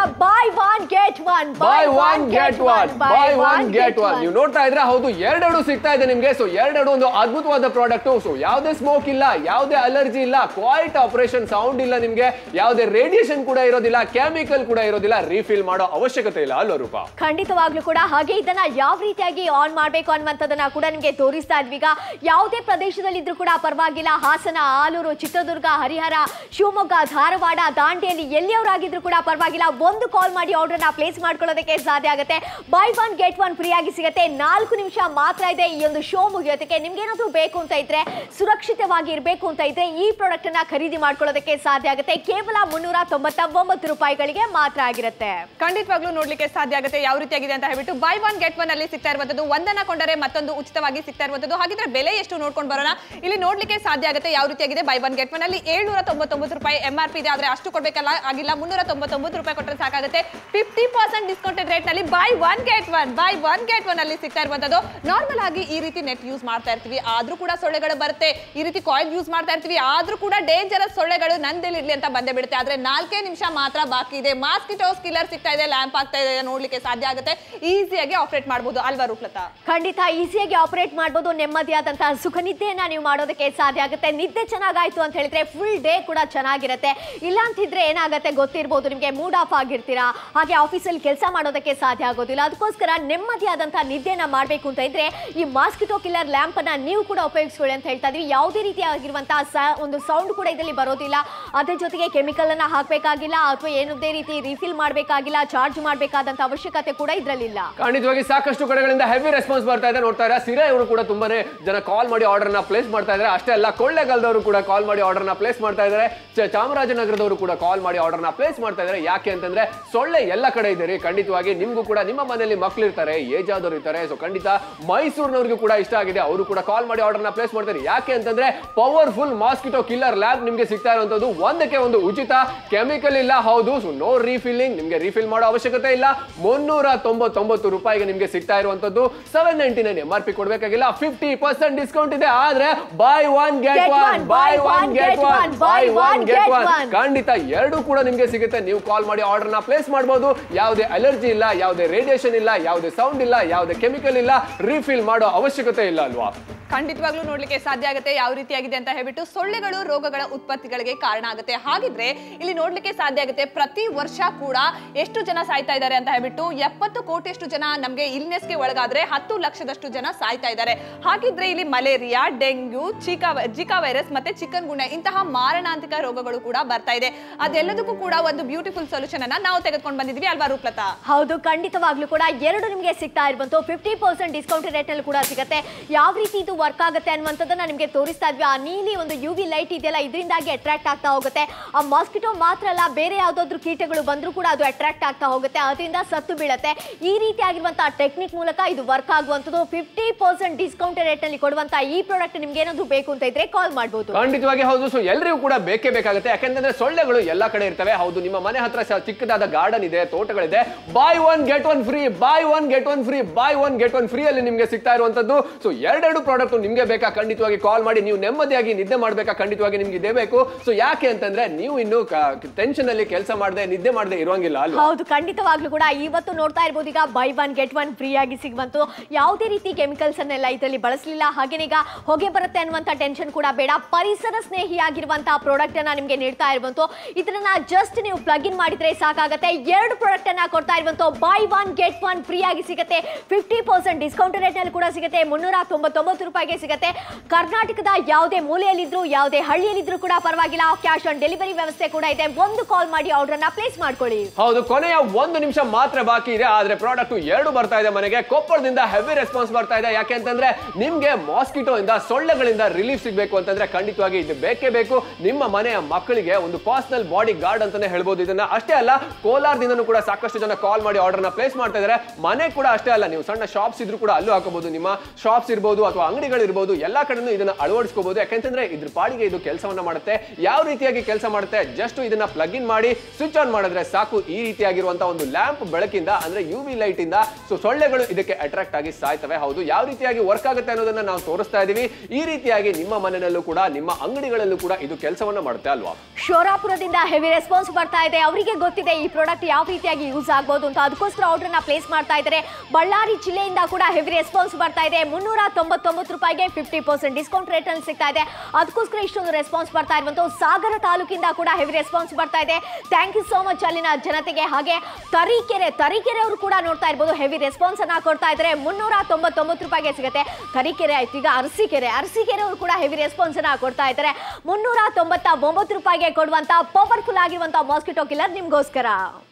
buy one get one buy one get one buy one get one ನೀವು ನೋಡ್ತಾ ಇದ್ರೆ ಹೌದು ಎರಡೆರಡು ಸಿಗ್ತಾ ಇದೆ ನಿಮ್ಗೆ ಸೊ ಎರಡೆರಡು ಒಂದು ಅದ್ಭುತವಾದ ಪ್ರಾಡಕ್ಟ್ ಸೊ ಯಾವುದೇ ಸ್ಮೋಕ್ ಇಲ್ಲ ಯಾವುದೇ ಅಲರ್ಜಿ ಇಲ್ಲ ಕ್ವಾಯಿಟ್ ಆಪರೇಷನ್ ಸೌಂಡ್ ಇಲ್ಲ ನಿಮ್ಗೆ ಯಾವುದೇ ರೇಡಿಯೇಷನ್ ಕೂಡ ಇರೋದಿಲ್ಲ ಕೆಮಿಕಲ್ ಕೂಡ ಇರೋದಿಲ್ಲ ರೀಫಿಲ್ ಮಾಡೋ ಅವಶ್ಯಕತೆ ಇಲ್ಲ ಅಲ್ವ ರೂಪ ಖಂಡಿತವಾಗ್ಲೂ ಕೂಡ ಹಾಗೆ ಇದನ್ನ ಯಾವ ರೀತಿಯಾಗಿ ಆನ್ ಮಾಡಬೇಕು ಅನ್ನುವಂಥದ್ದನ್ನ ಕೂಡ ನಿಮಗೆ ತೋರಿಸ್ತಾ ಇದ್ವಿ ಈಗ ಯಾವುದೇ ಪ್ರದೇಶದಲ್ಲಿದ್ರೂ ಕೂಡ ಪರವಾಗಿಲ್ಲ ಹಾಸನ ಆಲೂರು ಚಿತ್ರದುರ್ಗ ಹರಿಹರ ಶಿವಮೊಗ್ಗ ಧಾರವಾಡ ದಾಂಡೇಲಿ ಎಲ್ಲಿಯವರಾಗಿದ್ರು ಕೂಡ ಪರವಾಗಿಲ್ಲ ಒಂದು ಕಾಲ್ ಮಾಡಿ ಆರ್ಡರ್ನ ಪ್ಲೇಸ್ ಮಾಡ್ಕೊಳ್ಳೋದಕ್ಕೆ ಸಾಧ್ಯ ಆಗುತ್ತೆ buy one get one free ಆಗಿ ಸಿಗುತ್ತೆ ನಾಲ್ಕು ನಿಮಿಷ ಮಾತ್ರ ಇದೆ ಈ ಒಂದು ಶೋ ಮುಗಿಯೋದಕ್ಕೆ ನಿಮ್ಗೆ ಏನಾದ್ರು ಬೇಕು ಅಂತ ಇದ್ರೆ ಸುರಕ್ಷಿತವಾಗಿ ಇರಬೇಕು ಅಂತ ಇದ್ರೆ ಈ ಪ್ರಾಡಕ್ಟ್ ಅನ್ನ ಖರೀದಿ ಮಾಡ್ಕೊಳ್ಳೋದಕ್ಕೆ ಸಾಧ್ಯ ಆಗುತ್ತೆ ಕೇವಲ ಮುನ್ನೂರ ತೊಂಬತ್ತ ಒಂಬತ್ತು ರೂಪಾಯಿಗಳಿಗೆ ಮಾತ್ರ ಆಗಿರುತ್ತೆ ಖಂಡಿತವಾಗ್ಲೂ ನೋಡ್ಲಿಕ್ಕೆ ಸಾಧ್ಯ ಆಗುತ್ತೆ ಯಾವ ರೀತಿಯಾಗಿದೆ ಅಂತ ಹೇಳ್ಬಿಟ್ಟು ಬೈ ಒನ್ ಗೆಟ್ ಒನ್ ಅಲ್ಲಿ ಸಿಗ್ತಾ ಇರುವಂತದ್ದು ಒಂದನ್ನ ಕೊಂಡರೆ ಮತ್ತೊಂದು ಉಚಿತವಾಗಿ ಸಿಗ್ತಾ ಇರುವಂತದ್ದು ಹಾಗಿದ್ರೆ ಬೆಲೆ ಎಷ್ಟು ನೋಡ್ಕೊಂಡು ಬರೋಣ ಇಲ್ಲಿ ನೋಡ್ಲಿಕ್ಕೆ ಸಾಧ್ಯ ಆಗುತ್ತೆ ಯಾವ ರೀತಿಯಾಗಿದೆ ಬೈ ಒನ್ ಗೆಟ್ ಒನ್ ಅಲ್ಲಿ ಏಳ್ನೂರ ತೊಂಬತ್ತೊಂಬತ್ತು ರೂಪಾಯಿ ಎಂ ಆರ್ ಪಿ ಇದೆ ಆದ್ರೆ ಅಷ್ಟು ಕೊಡ್ಬೇಕಲ್ಲ ಆಗಿಲ್ಲ ಮುನ್ನೂರ ತೊಂಬತ್ತೊಂಬತ್ತು ರೂಪಾಯಿ ಕೊಟ್ಟರೆ ಸಾಕಾಗುತ್ತೆ ಫಿಫ್ಟಿ ಪರ್ಸೆಂಟ್ ಡಿಸ್ಕೌಂಟೆಡ್ ರೇಟ್ ನಲ್ಲಿ buy one get one buy one get one ಅಲ್ಲಿ ಸಿಗ್ತಾ ಇರುವಂತದ್ದು ನಾರ್ಮಲ್ ಆಗಿ ಈ ರೀತಿ ನೆಟ್ ಯೂಸ್ ಮಾಡ್ತಾ ಇರ್ತೀವಿ ಆದ್ರೂ ಕೂಡ ಸೊಳ್ಳೆಗಳು ಬರುತ್ತೆ ಈ ರೀತಿ ಕಾಯಿಲ್ ಯೂಸ್ ಮಾಡ್ತಾ ಇರ್ತೀವಿ ಆದ್ರೂ ಕೂಡ ಡೇಂಜರಸ್ ಸೊಳ್ಳೆಗಳು ನಂದಲ್ಲಿ ಇರ್ಲಿ ಅಂತ ಬಂದೇ ಬಿಡುತ್ತೆ ಆದ್ರೆ ನಾಲ್ಕೇ ನಿಮಿಷ ಮಾತ್ರ ಬಾಕಿ ಇದೆ ಮಾಸ್ಕಿಟೋಸ್ ಕಿಲ್ಲರ್ ಸಿಗ್ತಾ ಇದೆ ಲ್ಯಾಂಪ್ ಆಗ್ತಾ ಇದೆ ನೋಡ್ಲಿಕ್ಕೆ ಸಾಧ್ಯ ಆಗುತ್ತೆ ಈಸಿಯಾಗಿ ಆಪರೇಟ್ ಮಾಡಬಹುದು ಅಲ್ವಾ ರೂಪ್ಲತಾ ಖಂಡಿತ ಈಸಿಯಾಗಿ ಆಪರೇಟ್ ಮಾಡ್ಬೋದು ನೆಮ್ಮದಿಯಾದಂತಹ ಸುಖ ನಿದ್ದೆಯನ್ನ ನೀವು ಮಾಡೋದಕ್ಕೆ ಸಾಧ್ಯ ಆಗುತ್ತೆ ನಿದ್ದೆ ಚೆನ್ನಾಗಾಯ್ತು ಅಂತ ಹೇಳಿದ್ರೆ ಫುಲ್ ಡೇ ಕೂಡ ಚೆನ್ನಾಗಿರುತ್ತೆ ಇಲ್ಲ ಅಂತಿದ್ರೆ ಏನಾಗುತ್ತೆ ಗೊತ್ತಿರ್ಬೋದು ನಿಮಗೆ ಮೂಡ್ ಆಫ್ ಆಗಿರ್ತೀರಾ ಹಾಗೆ ಆಫೀಸಲ್ಲಿ ಕೆಲಸ ಮಾಡೋದಕ್ಕೆ ಸಾಧ್ಯ ಆಗೋದಿಲ್ಲ ಅದಕ್ಕೋಸ್ಕರ ನೆಮ್ಮದಿಯಾದಂತಹ ನಿದ್ದೆನ ಮಾಡಬೇಕು ಅಂತ ಇದ್ರೆ ಈ ಮಾಸ್ಕಿಟೋ ಕಿಲ್ಲರ್ ಲ್ಯಾಂಪ್ ಅನ್ನ ನೀವು ಕೂಡ ಉಪಯೋಗಿಸ್ಕೊಳ್ಳಿ ಅಂತ ಹೇಳ್ತಾ ಇದೀವಿ ಯಾವುದೇ ರೀತಿಯಾಗಿರುವಂತಹ ಸ- ಒಂದು ಸೌಂಡ್ ಕೂಡ ಇದರಲ್ಲಿ ಬರೋದಿಲ್ಲ ಅದ್ರ ಜೊತೆಗೆ ಕೆಮಿಕಲ್ ಅನ್ನ ಹಾಕಬೇಕಾಗಿಲ್ಲ ಅಥವಾ ಏನದೇ ರೀತಿ ರಿಫಿಲ್ ಮಾಡಬೇಕಾಗಿಲ್ಲ ಚಾರ್ಜ್ ಮಾಡಬೇಕಾದಂತ ಅವಶ್ಯಕತೆ ಕೂಡ ಇದರಲ್ಲಿಲ್ಲ ಖಂಡಿತವಾಗಿ ಸಾಕಷ್ಟು ಕಡೆಗಳಿಂದ ಹೆವಿ ರೆಸ್ಪಾನ್ಸ್ ಬರ್ತಾ ಇದೆ ನೋಡ್ತಾ ಇದ್ದಾರೆ ಸಿರೆ ಇವರು ಕೂಡ ತುಂಬಾನೇ ಜನ ಕಾಲ್ ಮಾಡಿ ಆರ್ಡರ್ ನ ಪ್ಲೇಸ್ ಮಾಡ್ತಾ ಇದ್ದಾರೆ ಅಷ್ಟೇ ಅಲ್ಲ ಕೊಳ್ಳೆಗಾಲದವರು ಕೂಡ ಕಾಲ್ ಮಾಡಿ ಆರ್ಡರ್ ನ ಪ್ಲೇಸ್ ಮಾಡ್ತಾ ಇದ್ದಾರೆ ಚ- ಚಾಮರಾಜನಗರದವರು ಕೂಡ ಕಾಲ್ ಮಾಡಿ ಆರ್ಡರ್ ನ ಪ್ಲೇಸ್ ಮಾಡ್ತಾ ಇದ್ದಾರೆ ಯಾಕೆ ಅಂತಂದ್ರೆ ಸೊಳ್ಳೆ ಎಲ್ಲ ಕಡೆ ಇದೆ ರೀ ಖಂಡಿತವಾಗಿ ನಿಮ್ಗೂ ಕೂಡ ನಿಮ್ಮ ಮನೆಯಲ್ಲಿ ಮಕ್ಳು ಇರ್ತಾರೆ ಏಜ್ ಆದವರು ಇರ್ತಾರೆ ಸೊ ಖಂಡಿತ ಮೈಸೂರಿನವ್ರಿಗೂ ಕೂಡ ಇಷ್ಟ ಆಗಿದೆ ಅವರು ಕೂಡ ಕಾಲ್ ಮಾಡಿ ಆರ್ಡರ್ ನ ಪ್ಲೇಸ್ ಮಾಡ್ತಾರೆ ಯಾಕೆ ಅಂತಂದ್ರೆ ಪವರ್ಫುಲ್ ಮಾಸ್ಕಿಟೋ ಕಿಲ್ಲರ್ ಲ್ಯಾಬ್ ನಿಮ್ಗೆ ಸಿಗ್ತಾ ಇರುವಂತದ್ದು ಒಂದಕ್ಕೆ ಒಂದು ಉಚಿತ ಕೆಮಿಕಲ್ ಇಲ್ಲ ಹೌದು ಸೊ ನೋ ರೀಫಿಲ್ಲಿಂಗ್ ನಿಮ್ಗೆ ರೀಫಿಲ್ ಮಾಡೋ ಅವಶ್ಯಕತೆ ಇಲ್ಲ ಮುನ್ನೂರ ತೊಂಬತ್ತೊಂಬತ್ತು ರೂಪಾಯಿಗೆ ನಿಮ್ಗೆ ಸಿಗ್ತಾ ಇರುವಂತದ್ದು seven ninety nine M R P ಕೊಡ್ಬೇಕಾಗಿಲ್ಲ ಫಿಫ್ಟಿ ಪರ್ಸೆಂಟ್ ಡಿಸ್ಕೌಂಟ್ ಇದೆ ಆದ್ರೆ buy one get one buy one get one buy one get one ಖಂಡಿತ ಎರಡು ಕೂಡ ನಿಮ್ಗೆ ಸಿಗುತ್ತೆ ನೀವು ಕಾಲ್ ಮಾಡಿ ಆರ್ಡರ್ ನ ಪ್ಲೇಸ್ ಮಾಡಬಹುದು ಯಾವುದೇ ಅಲರ್ಜಿ ಇಲ್ಲ ಯಾವುದೇ ರೇಡಿಯೇಷನ್ ಇಲ್ಲ ಯಾವುದೇ ಸೌಂಡ್ ಇಲ್ಲ ಯಾವುದೇ ಕೆಮಿಕಲ್ ಇಲ್ಲ ರೀಫಿಲ್ ಮಾಡೋ ಅವಶ್ಯಕತೆ ಇಲ್ಲ ಅಲ್ವಾ ಖಂಡಿತವಾಗ್ಲೂ ನೋಡ್ಲಿಕ್ಕೆ ಸಾಧ್ಯ ಆಗುತ್ತೆ ಯಾವ ರೀತಿಯಾಗಿದೆ ಅಂತ ಹೇಳ್ಬಿಟ್ಟು ಸೊಳ್ಳೆಗಳು ರೋಗಗಳ ಉತ್ಪತ್ತಿಗಳಿಗೆ ಕಾರಣ ಆಗುತ್ತೆ ಹಾಗಿದ್ರೆ ಇಲ್ಲಿ ನೋಡ್ಲಿಕ್ಕೆ ಸಾಧ್ಯ ಆಗುತ್ತೆ ಪ್ರತಿ ವರ್ಷ ಕೂಡ ಎಷ್ಟು ಜನ ಸಾಯ್ತಾ ಇದ್ದಾರೆ ಅಂತ ಹೇಳ್ಬಿಟ್ಟು ಎಪ್ಪತ್ತು ಕೋಟಿಯಷ್ಟು ಜನ ನಮಗೆ ಇಲ್ನೆಸ್ಗೆ ಒಳಗಾದ್ರೆ ಹತ್ತು ಲಕ್ಷದಷ್ಟು ಜನ ಸಾಯ್ತಾ ಇದ್ದಾರೆ ಹಾಗಿದ್ರೆ ಇಲ್ಲಿ ಮಲೇರಿಯಾ ಡೆಂಗ್ಯೂ ಚಿಕಾ ಜಿಕಾ ವೈರಸ್ ಮತ್ತೆ ಚಿಕನ್ ಗುಣೆ ಇಂತಹ ಮಾರಣಾಂತಿಕ ರೋಗಗಳು ಕೂಡ ಬರ್ತಾ ಇದೆ ಅದೆಲ್ಲದಕ್ಕೂ ಕೂಡ ಒಂದು ಬ್ಯೂಟಿಫುಲ್ ಸೊಲ್ಯೂಷನ್ ಅನ್ನ ನಾವು ತೆಗೆದುಕೊಂಡು ಬಂದಿದ್ವಿ ಅಲ್ವಾ ರೂಪ್ಲತಾ ಹೌದು ಖಂಡಿತವಾಗ್ಲೂ ಕೂಡ ಎರಡು ನಿಮಗೆ ಸಿಗ್ತಾ ಇರುವಂತ ಫಿಫ್ಟಿ ಪರ್ಸೆಂಟ್ ಡಿಸ್ಕೌಂಟ್ ರೇಟ್ ಅಲ್ಲಿ ಕೂಡ ಸಿಗುತ್ತೆ ಯಾವ ರೀತಿ ಇದು ವರ್ಕ್ ಆಗುತ್ತೆ ಅನ್ನುವಂಥದ್ದನ್ನ ನಿಮಗೆ ತೋರಿಸ್ತಾ ಇದ್ವಿ ಆ ನೀಲಿ ಒಂದು ಯು ವಿ ಲೈಟ್ ಇದೆಯಲ್ಲ ಇದರಿಂದಾಗಿ ಅಟ್ರಾಕ್ಟ್ ಆಗ್ತಾ ಹೋಗುತ್ತೆ ಆ ಮಾಸ್ಕಿಟೋ ಮಾತ್ರ ಅಲ್ಲ ಬೇರೆ ಯಾವ್ದಾದ್ರು ಕೀಟಗಳು ಬಂದರೂ ಕೂಡ ಅದು ಅಟ್ರಾಕ್ಟ್ ಆಗ್ತಾ ಹೋಗುತ್ತೆ ಅದರಿಂದ ಸತ್ತು ಬೀಳುತ್ತೆ ಈ ರೀತಿ ಆಗಿರುವಂತಹ ಟೆಕ್ನಿಕ್ ಮೂಲಕ ಇದು ವರ್ಕ್ ಆಗುವಂಥದ್ದು ಫಿಫ್ಟಿ ಪರ್ಸೆಂಟ್ ಡಿಸ್ಕೌಂಟ್ ರೇಟ್ ಅಲ್ಲಿ ಕೊಡುವಂತ ಈ ಪ್ರಾಡಕ್ಟ್ ನಿಮ್ಗೆ ಏನಾದ್ರು ಬೇಕು ಅಂತ ಇದ್ರೆ ಕಾಲ್ ಮಾಡಬಹುದು ಖಂಡಿತವಾಗಿ ಹೌದು ಸೊ ಎಲ್ರಿಗೂ ಕೂಡ ಬೇಕೇ ಬೇಕಾಗುತ್ತೆ ಯಾಕಂತಂದ್ರೆ ಸೊಳ್ಳೆಗಳು ಎಲ್ಲಾ ಕಡೆ ಇರ್ತವೆ ಹೌದು ನಿಮ್ಮ ಮನೆ ಹತ್ರ ಸ- ಚಿಕ್ಕದಾದ ಗಾರ್ಡನ್ ಇದೆ ತೋಟಗಳಿದೆ buy one get one free buy one get one free buy one get one free ಅಲ್ಲಿ ನಿಮ್ಗೆ ಸಿಗ್ತಾ ಇರುವಂತದ್ದು ಸೊ ಎರಡೆರಡು ಪ್ರಾಡಕ್ಟ್ ನಿಮ್ಗೆ ಬೇಕಾ ಖಂಡಿತವಾಗಿ ಕಾಲ್ ಮಾಡಿ ನೀವು ನೆಮ್ಮದಿಯಾಗಿ ನಿದ್ದೆ ಮಾಡ್ಬೇಕಾ ಖಂಡಿತವಾಗಿ ನಿಮ್ಗೆ ಇದೇ ಬೇಕು ಸೊ ಯಾಕೆ ಅಂತಂದ್ರೆ ನೀವು ಇನ್ನು ಟೆನ್ಷನ್ ಅಲ್ಲಿ ಕೆಲಸ ಮಾಡದೆ ನಿದ್ದೆ ಮಾಡದೆ ಇರುವಂಗಿಲ್ಲ ಅಲ್ವಾ ಹೌದು ಖಂಡಿತವಾಗ್ಲೂ ಕೂಡ ಇವತ್ತು ನೋಡ್ತಾ ಇರ್ಬೋದು ಈಗ buy one get one free ಆಗಿ ಸಿಗುವಂತು ಯಾವುದೇ ರೀತಿ ಕೆಮಿಕಲ್ಸ್ ಅನ್ನೆಲ್ಲ ಇದರಲ್ಲಿ ಬಳಸಲಿಲ್ಲ ಹಾಗೇನೆ ಈಗ ಹೊಗೆ ಬರುತ್ತೆ ಅನ್ನುವಂತ ಟೆನ್ಷನ್ ಕೂಡ ಬೇಡ ಪರಿಸರ ಸ್ನೇಹಿಯಾಗಿರುವಂತಹ ಪ್ರಾಡಕ್ಟ್ ಅನ್ನ ನಿಮ್ಗೆ ನೀಡ್ತಾ ಇರುವಂತು ಇದನ್ನ ಜಸ್ಟ್ ನೀವು ಪ್ಲಗ್ ಇನ್ ಮಾಡಿದ್ರೆ ಸಾಕಾಗತ್ತೆ ಎರಡು ಪ್ರಾಡಕ್ಟ್ ಅನ್ನ ಕೊಡ್ತಾ ಇರುವಂತ buy one get one free ಆಗಿ ಸಿಗುತ್ತೆ ಫಿಫ್ಟಿ ಪರ್ಸೆಂಟ್ ಡಿಸ್ಕೌಂಟ್ ರೇಟ್ ನಲ್ಲಿ ಕೂಡ ಸಿಗುತ್ತೆ ಮುನ್ನೂರ ತೊಂಬತ್ತೊಂಬತ್ತು ರೂಪಾಯಿಗೆ ಸಿಗುತ್ತೆ ಕರ್ನಾಟಕದ ಯಾವುದೇ ಮೂಲೆಯಲ್ಲಿದ್ರು ಯಾವುದೇ ಹಳ್ಳಿಯಲ್ಲಿದ್ರು ಕೂಡ ಪರವಾಗಿಲ್ಲ ಕ್ಯಾಶ್ ಆನ್ ಡೆಲಿವರಿ ವ್ಯವಸ್ಥೆ ಕೂಡ ಇದೆ ಒಂದು ಕಾಲ್ ಮಾಡಿ ಆರ್ಡರ್ ನ ಪ್ಲೇಸ್ ಮಾಡ್ಕೊಳ್ಳಿ ಹೌದು ಕೊನೆಯ ಒಂದು ನಿಮಿಷ ಮಾತ್ರ ಬಾಕಿ ಇದೆ ಆದ್ರೆ ಪ್ರಾಡಕ್ಟ್ ಎರಡು ಬರ್ತಾ ಇದೆ ಮನೆಗೆ ಕೊಪ್ಪಳದಿಂದ ಹೆವಿ ರೆಸ್ಪಾನ್ಸ್ ಬರ್ತಾ ಇದೆ ಯಾಕೆ ಅಂತಂದ್ರೆ ನಿಮ್ಗೆ ಮಾಸ್ಕಿಟೋ ಇಂದ ಸೊಳ್ಳೆಗಳಿಂದ ರಿಲೀಫ್ ಸಿಗ್ಬೇಕು ಅಂತಂದ್ರೆ ಖಂಡಿತವಾಗಿ ಇದು ಬೇಕೇ ಬೇಕು ನಿಮ್ಮ ಮನೆಯ ಮಕ್ಕಳಿಗೆ ಒಂದು ಪರ್ಸನಲ್ ಬಾಡಿ ಗಾರ್ಡ್ ಅಂತಾನೆ ಹೇಳ್ಬೋದು ಇದನ್ನ ಅಷ್ಟೇ ಅಲ್ಲ ಕೋಲಾರದಿಂದನೂ ಕೂಡ ಸಾಕಷ್ಟು ಜನ ಕಾಲ್ ಮಾಡಿ ಆರ್ಡರ್ ನ ಪ್ಲೇಸ್ ಮಾಡ್ತಾ ಇದ್ದಾರೆ ಮನೆ ಕೂಡ ಅಷ್ಟೇ ಅಲ್ಲ ನೀವು ಸಣ್ಣ ಶಾಪ್ಸ್ ಇದ್ರು ಕೂಡ ಅಲ್ಲೂ ಹಾಕೋಬಹುದು ನಿಮ್ಮ ಶಾಪ್ಸ್ ಇರ್ಬೋದು ಅಥವಾ ಅಂಗಡಿಗಳಿರ್ಬೋದು ಎಲ್ಲಾ ಕಡೆನೂ ಇದನ್ನ ಅಳವಡಿಸ್ಕೋಬಹುದು ಯಾಕಂತಂದ್ರೆ ಇದ್ರ ಪಾಡಿಗೆ ಇದು ಕೆಲಸವನ್ನ ಮಾಡುತ್ತೆ ಯಾವ ರೀತಿಯಾಗಿ ಕೆಲಸ ಮಾಡುತ್ತೆ ಜಸ್ಟ್ ಇದನ್ನ ಪ್ಲಗ್ ಇನ್ ಮಾಡಿ ಸ್ವಿಚ್ ಆನ್ ಮಾಡಿದ್ರೆ ಸಾಕು ಈ ರೀತಿಯಾಗಿರುವಂತಹ ಒಂದು ಲ್ಯಾಂಪ್ ಬೆಳಕಿಂದ ಅಂದ್ರೆ ಯು ವಿ ಲೈಟ್ ಇಂದ ಸೊ ಸೊಳ್ಳೆಗಳು ಇದಕ್ಕೆ ಅಟ್ರಾಕ್ಟ್ ಆಗಿ ಸಾಯ್ತವೆ ಹೌದು ಯಾವ ರೀತಿಯಾಗಿ ವರ್ಕ್ ಆಗುತ್ತೆ ಅನ್ನೋದನ್ನ ನಾವು ತೋರಿಸ್ತಾ ಇದೀವಿ ಈ ರೀತಿಯಾಗಿ ನಿಮ್ಮ ಮನೆಯಲ್ಲೂ ಕೂಡ ನಿಮ್ಮ ಅಂಗಡಿಗಳಲ್ಲೂ ಕೂಡ ಇದು ಕೆಲಸವನ್ನ ಮಾಡುತ್ತೆ ಅಲ್ವಾ ಶೋರಾಪುರದಿಂದ ಹೆವಿ ರೆಸ್ಪಾನ್ಸ್ ಬರ್ತಾ ಇದೆ ಅವರಿಗೆ ಗೊತ್ತಿರೋ ಗೊತ್ತಿದೆ ಈ ಪ್ರಾಡಕ್ಟ್ ಯಾವ ರೀತಿಯಾಗಿ ಯೂಸ್ ಆಗ್ಬೋದು ಅಂತ ಅದಕ್ಕೋಸ್ಕರ ಆರ್ಡರ್ನ ಪ್ಲೇಸ್ ಮಾಡ್ತಾ ಇದ್ದಾರೆ ಬಳ್ಳಾರಿ ಜಿಲ್ಲೆಯಿಂದ ಕೂಡ ಹೆವಿ ರೆಸ್ಪಾನ್ಸ್ ಬರ್ತಾ ಇದೆ ಮುನ್ನೂರ ತೊಂಬತ್ತೊಂಬತ್ತು ರೂಪಾಯಿಗೆ ಫಿಫ್ಟಿ ಪರ್ಸೆಂಟ್ ಡಿಸ್ಕೌಂಟ್ ರೇಟ್ ಅಲ್ಲಿ ಸಿಗ್ತಾ ಇದೆ ಅದಕ್ಕೋಸ್ಕರ ಇಷ್ಟೊಂದು ರೆಸ್ಪಾನ್ಸ್ ಬರ್ತಾ ಇರುವಂತ ಸಾಗರ ತಾಲೂಕಿಂದ ಕೂಡ ಹೆವಿ ರೆಸ್ಪಾನ್ಸ್ ಬರ್ತಾ ಇದೆ ಥ್ಯಾಂಕ್ ಯು ಸೋ ಮಚ್ ಅಲ್ಲಿನ ಜನತೆಗೆ ಹಾಗೆ ತರೀಕೆರೆ ತರೀಕೆರೆ ಅವರು ಕೂಡ ನೋಡ್ತಾ ಇರ್ಬೋದು ಹೆವಿ ರೆಸ್ಪಾನ್ಸ್ ಅನ್ನ ಕೊಡ್ತಾ ಇದ್ದಾರೆ ಮುನ್ನೂರ ತೊಂಬತ್ತೊಂಬತ್ತು ರೂಪಾಯಿಗೆ ಸಿಗುತ್ತೆ ತರೀಕೆರೆ ಆಯ್ತು ಈಗ ಅರಸೀಕೆರೆ ಅರಸೀಕೆರೆ ಅವರು ಕೂಡ ಹೆವಿ ರೆಸ್ಪಾನ್ಸ್ ಅನ್ನ ಕೊಡ್ತಾ ಇದ್ದಾರೆ ಮುನ್ನೂರ ತೊಂಬತ್ತ ಒಂಬತ್ತು ರೂಪಾಯಿಗೆ ಕೊಡುವಂತ ಪವರ್ಫುಲ್ ಆಗಿರುವಂತ ಮಾಸ್ಕಿಟೋ ಕಿಲ್ಲರ್ ನಿಮ್ಗೋಸ್ಕರ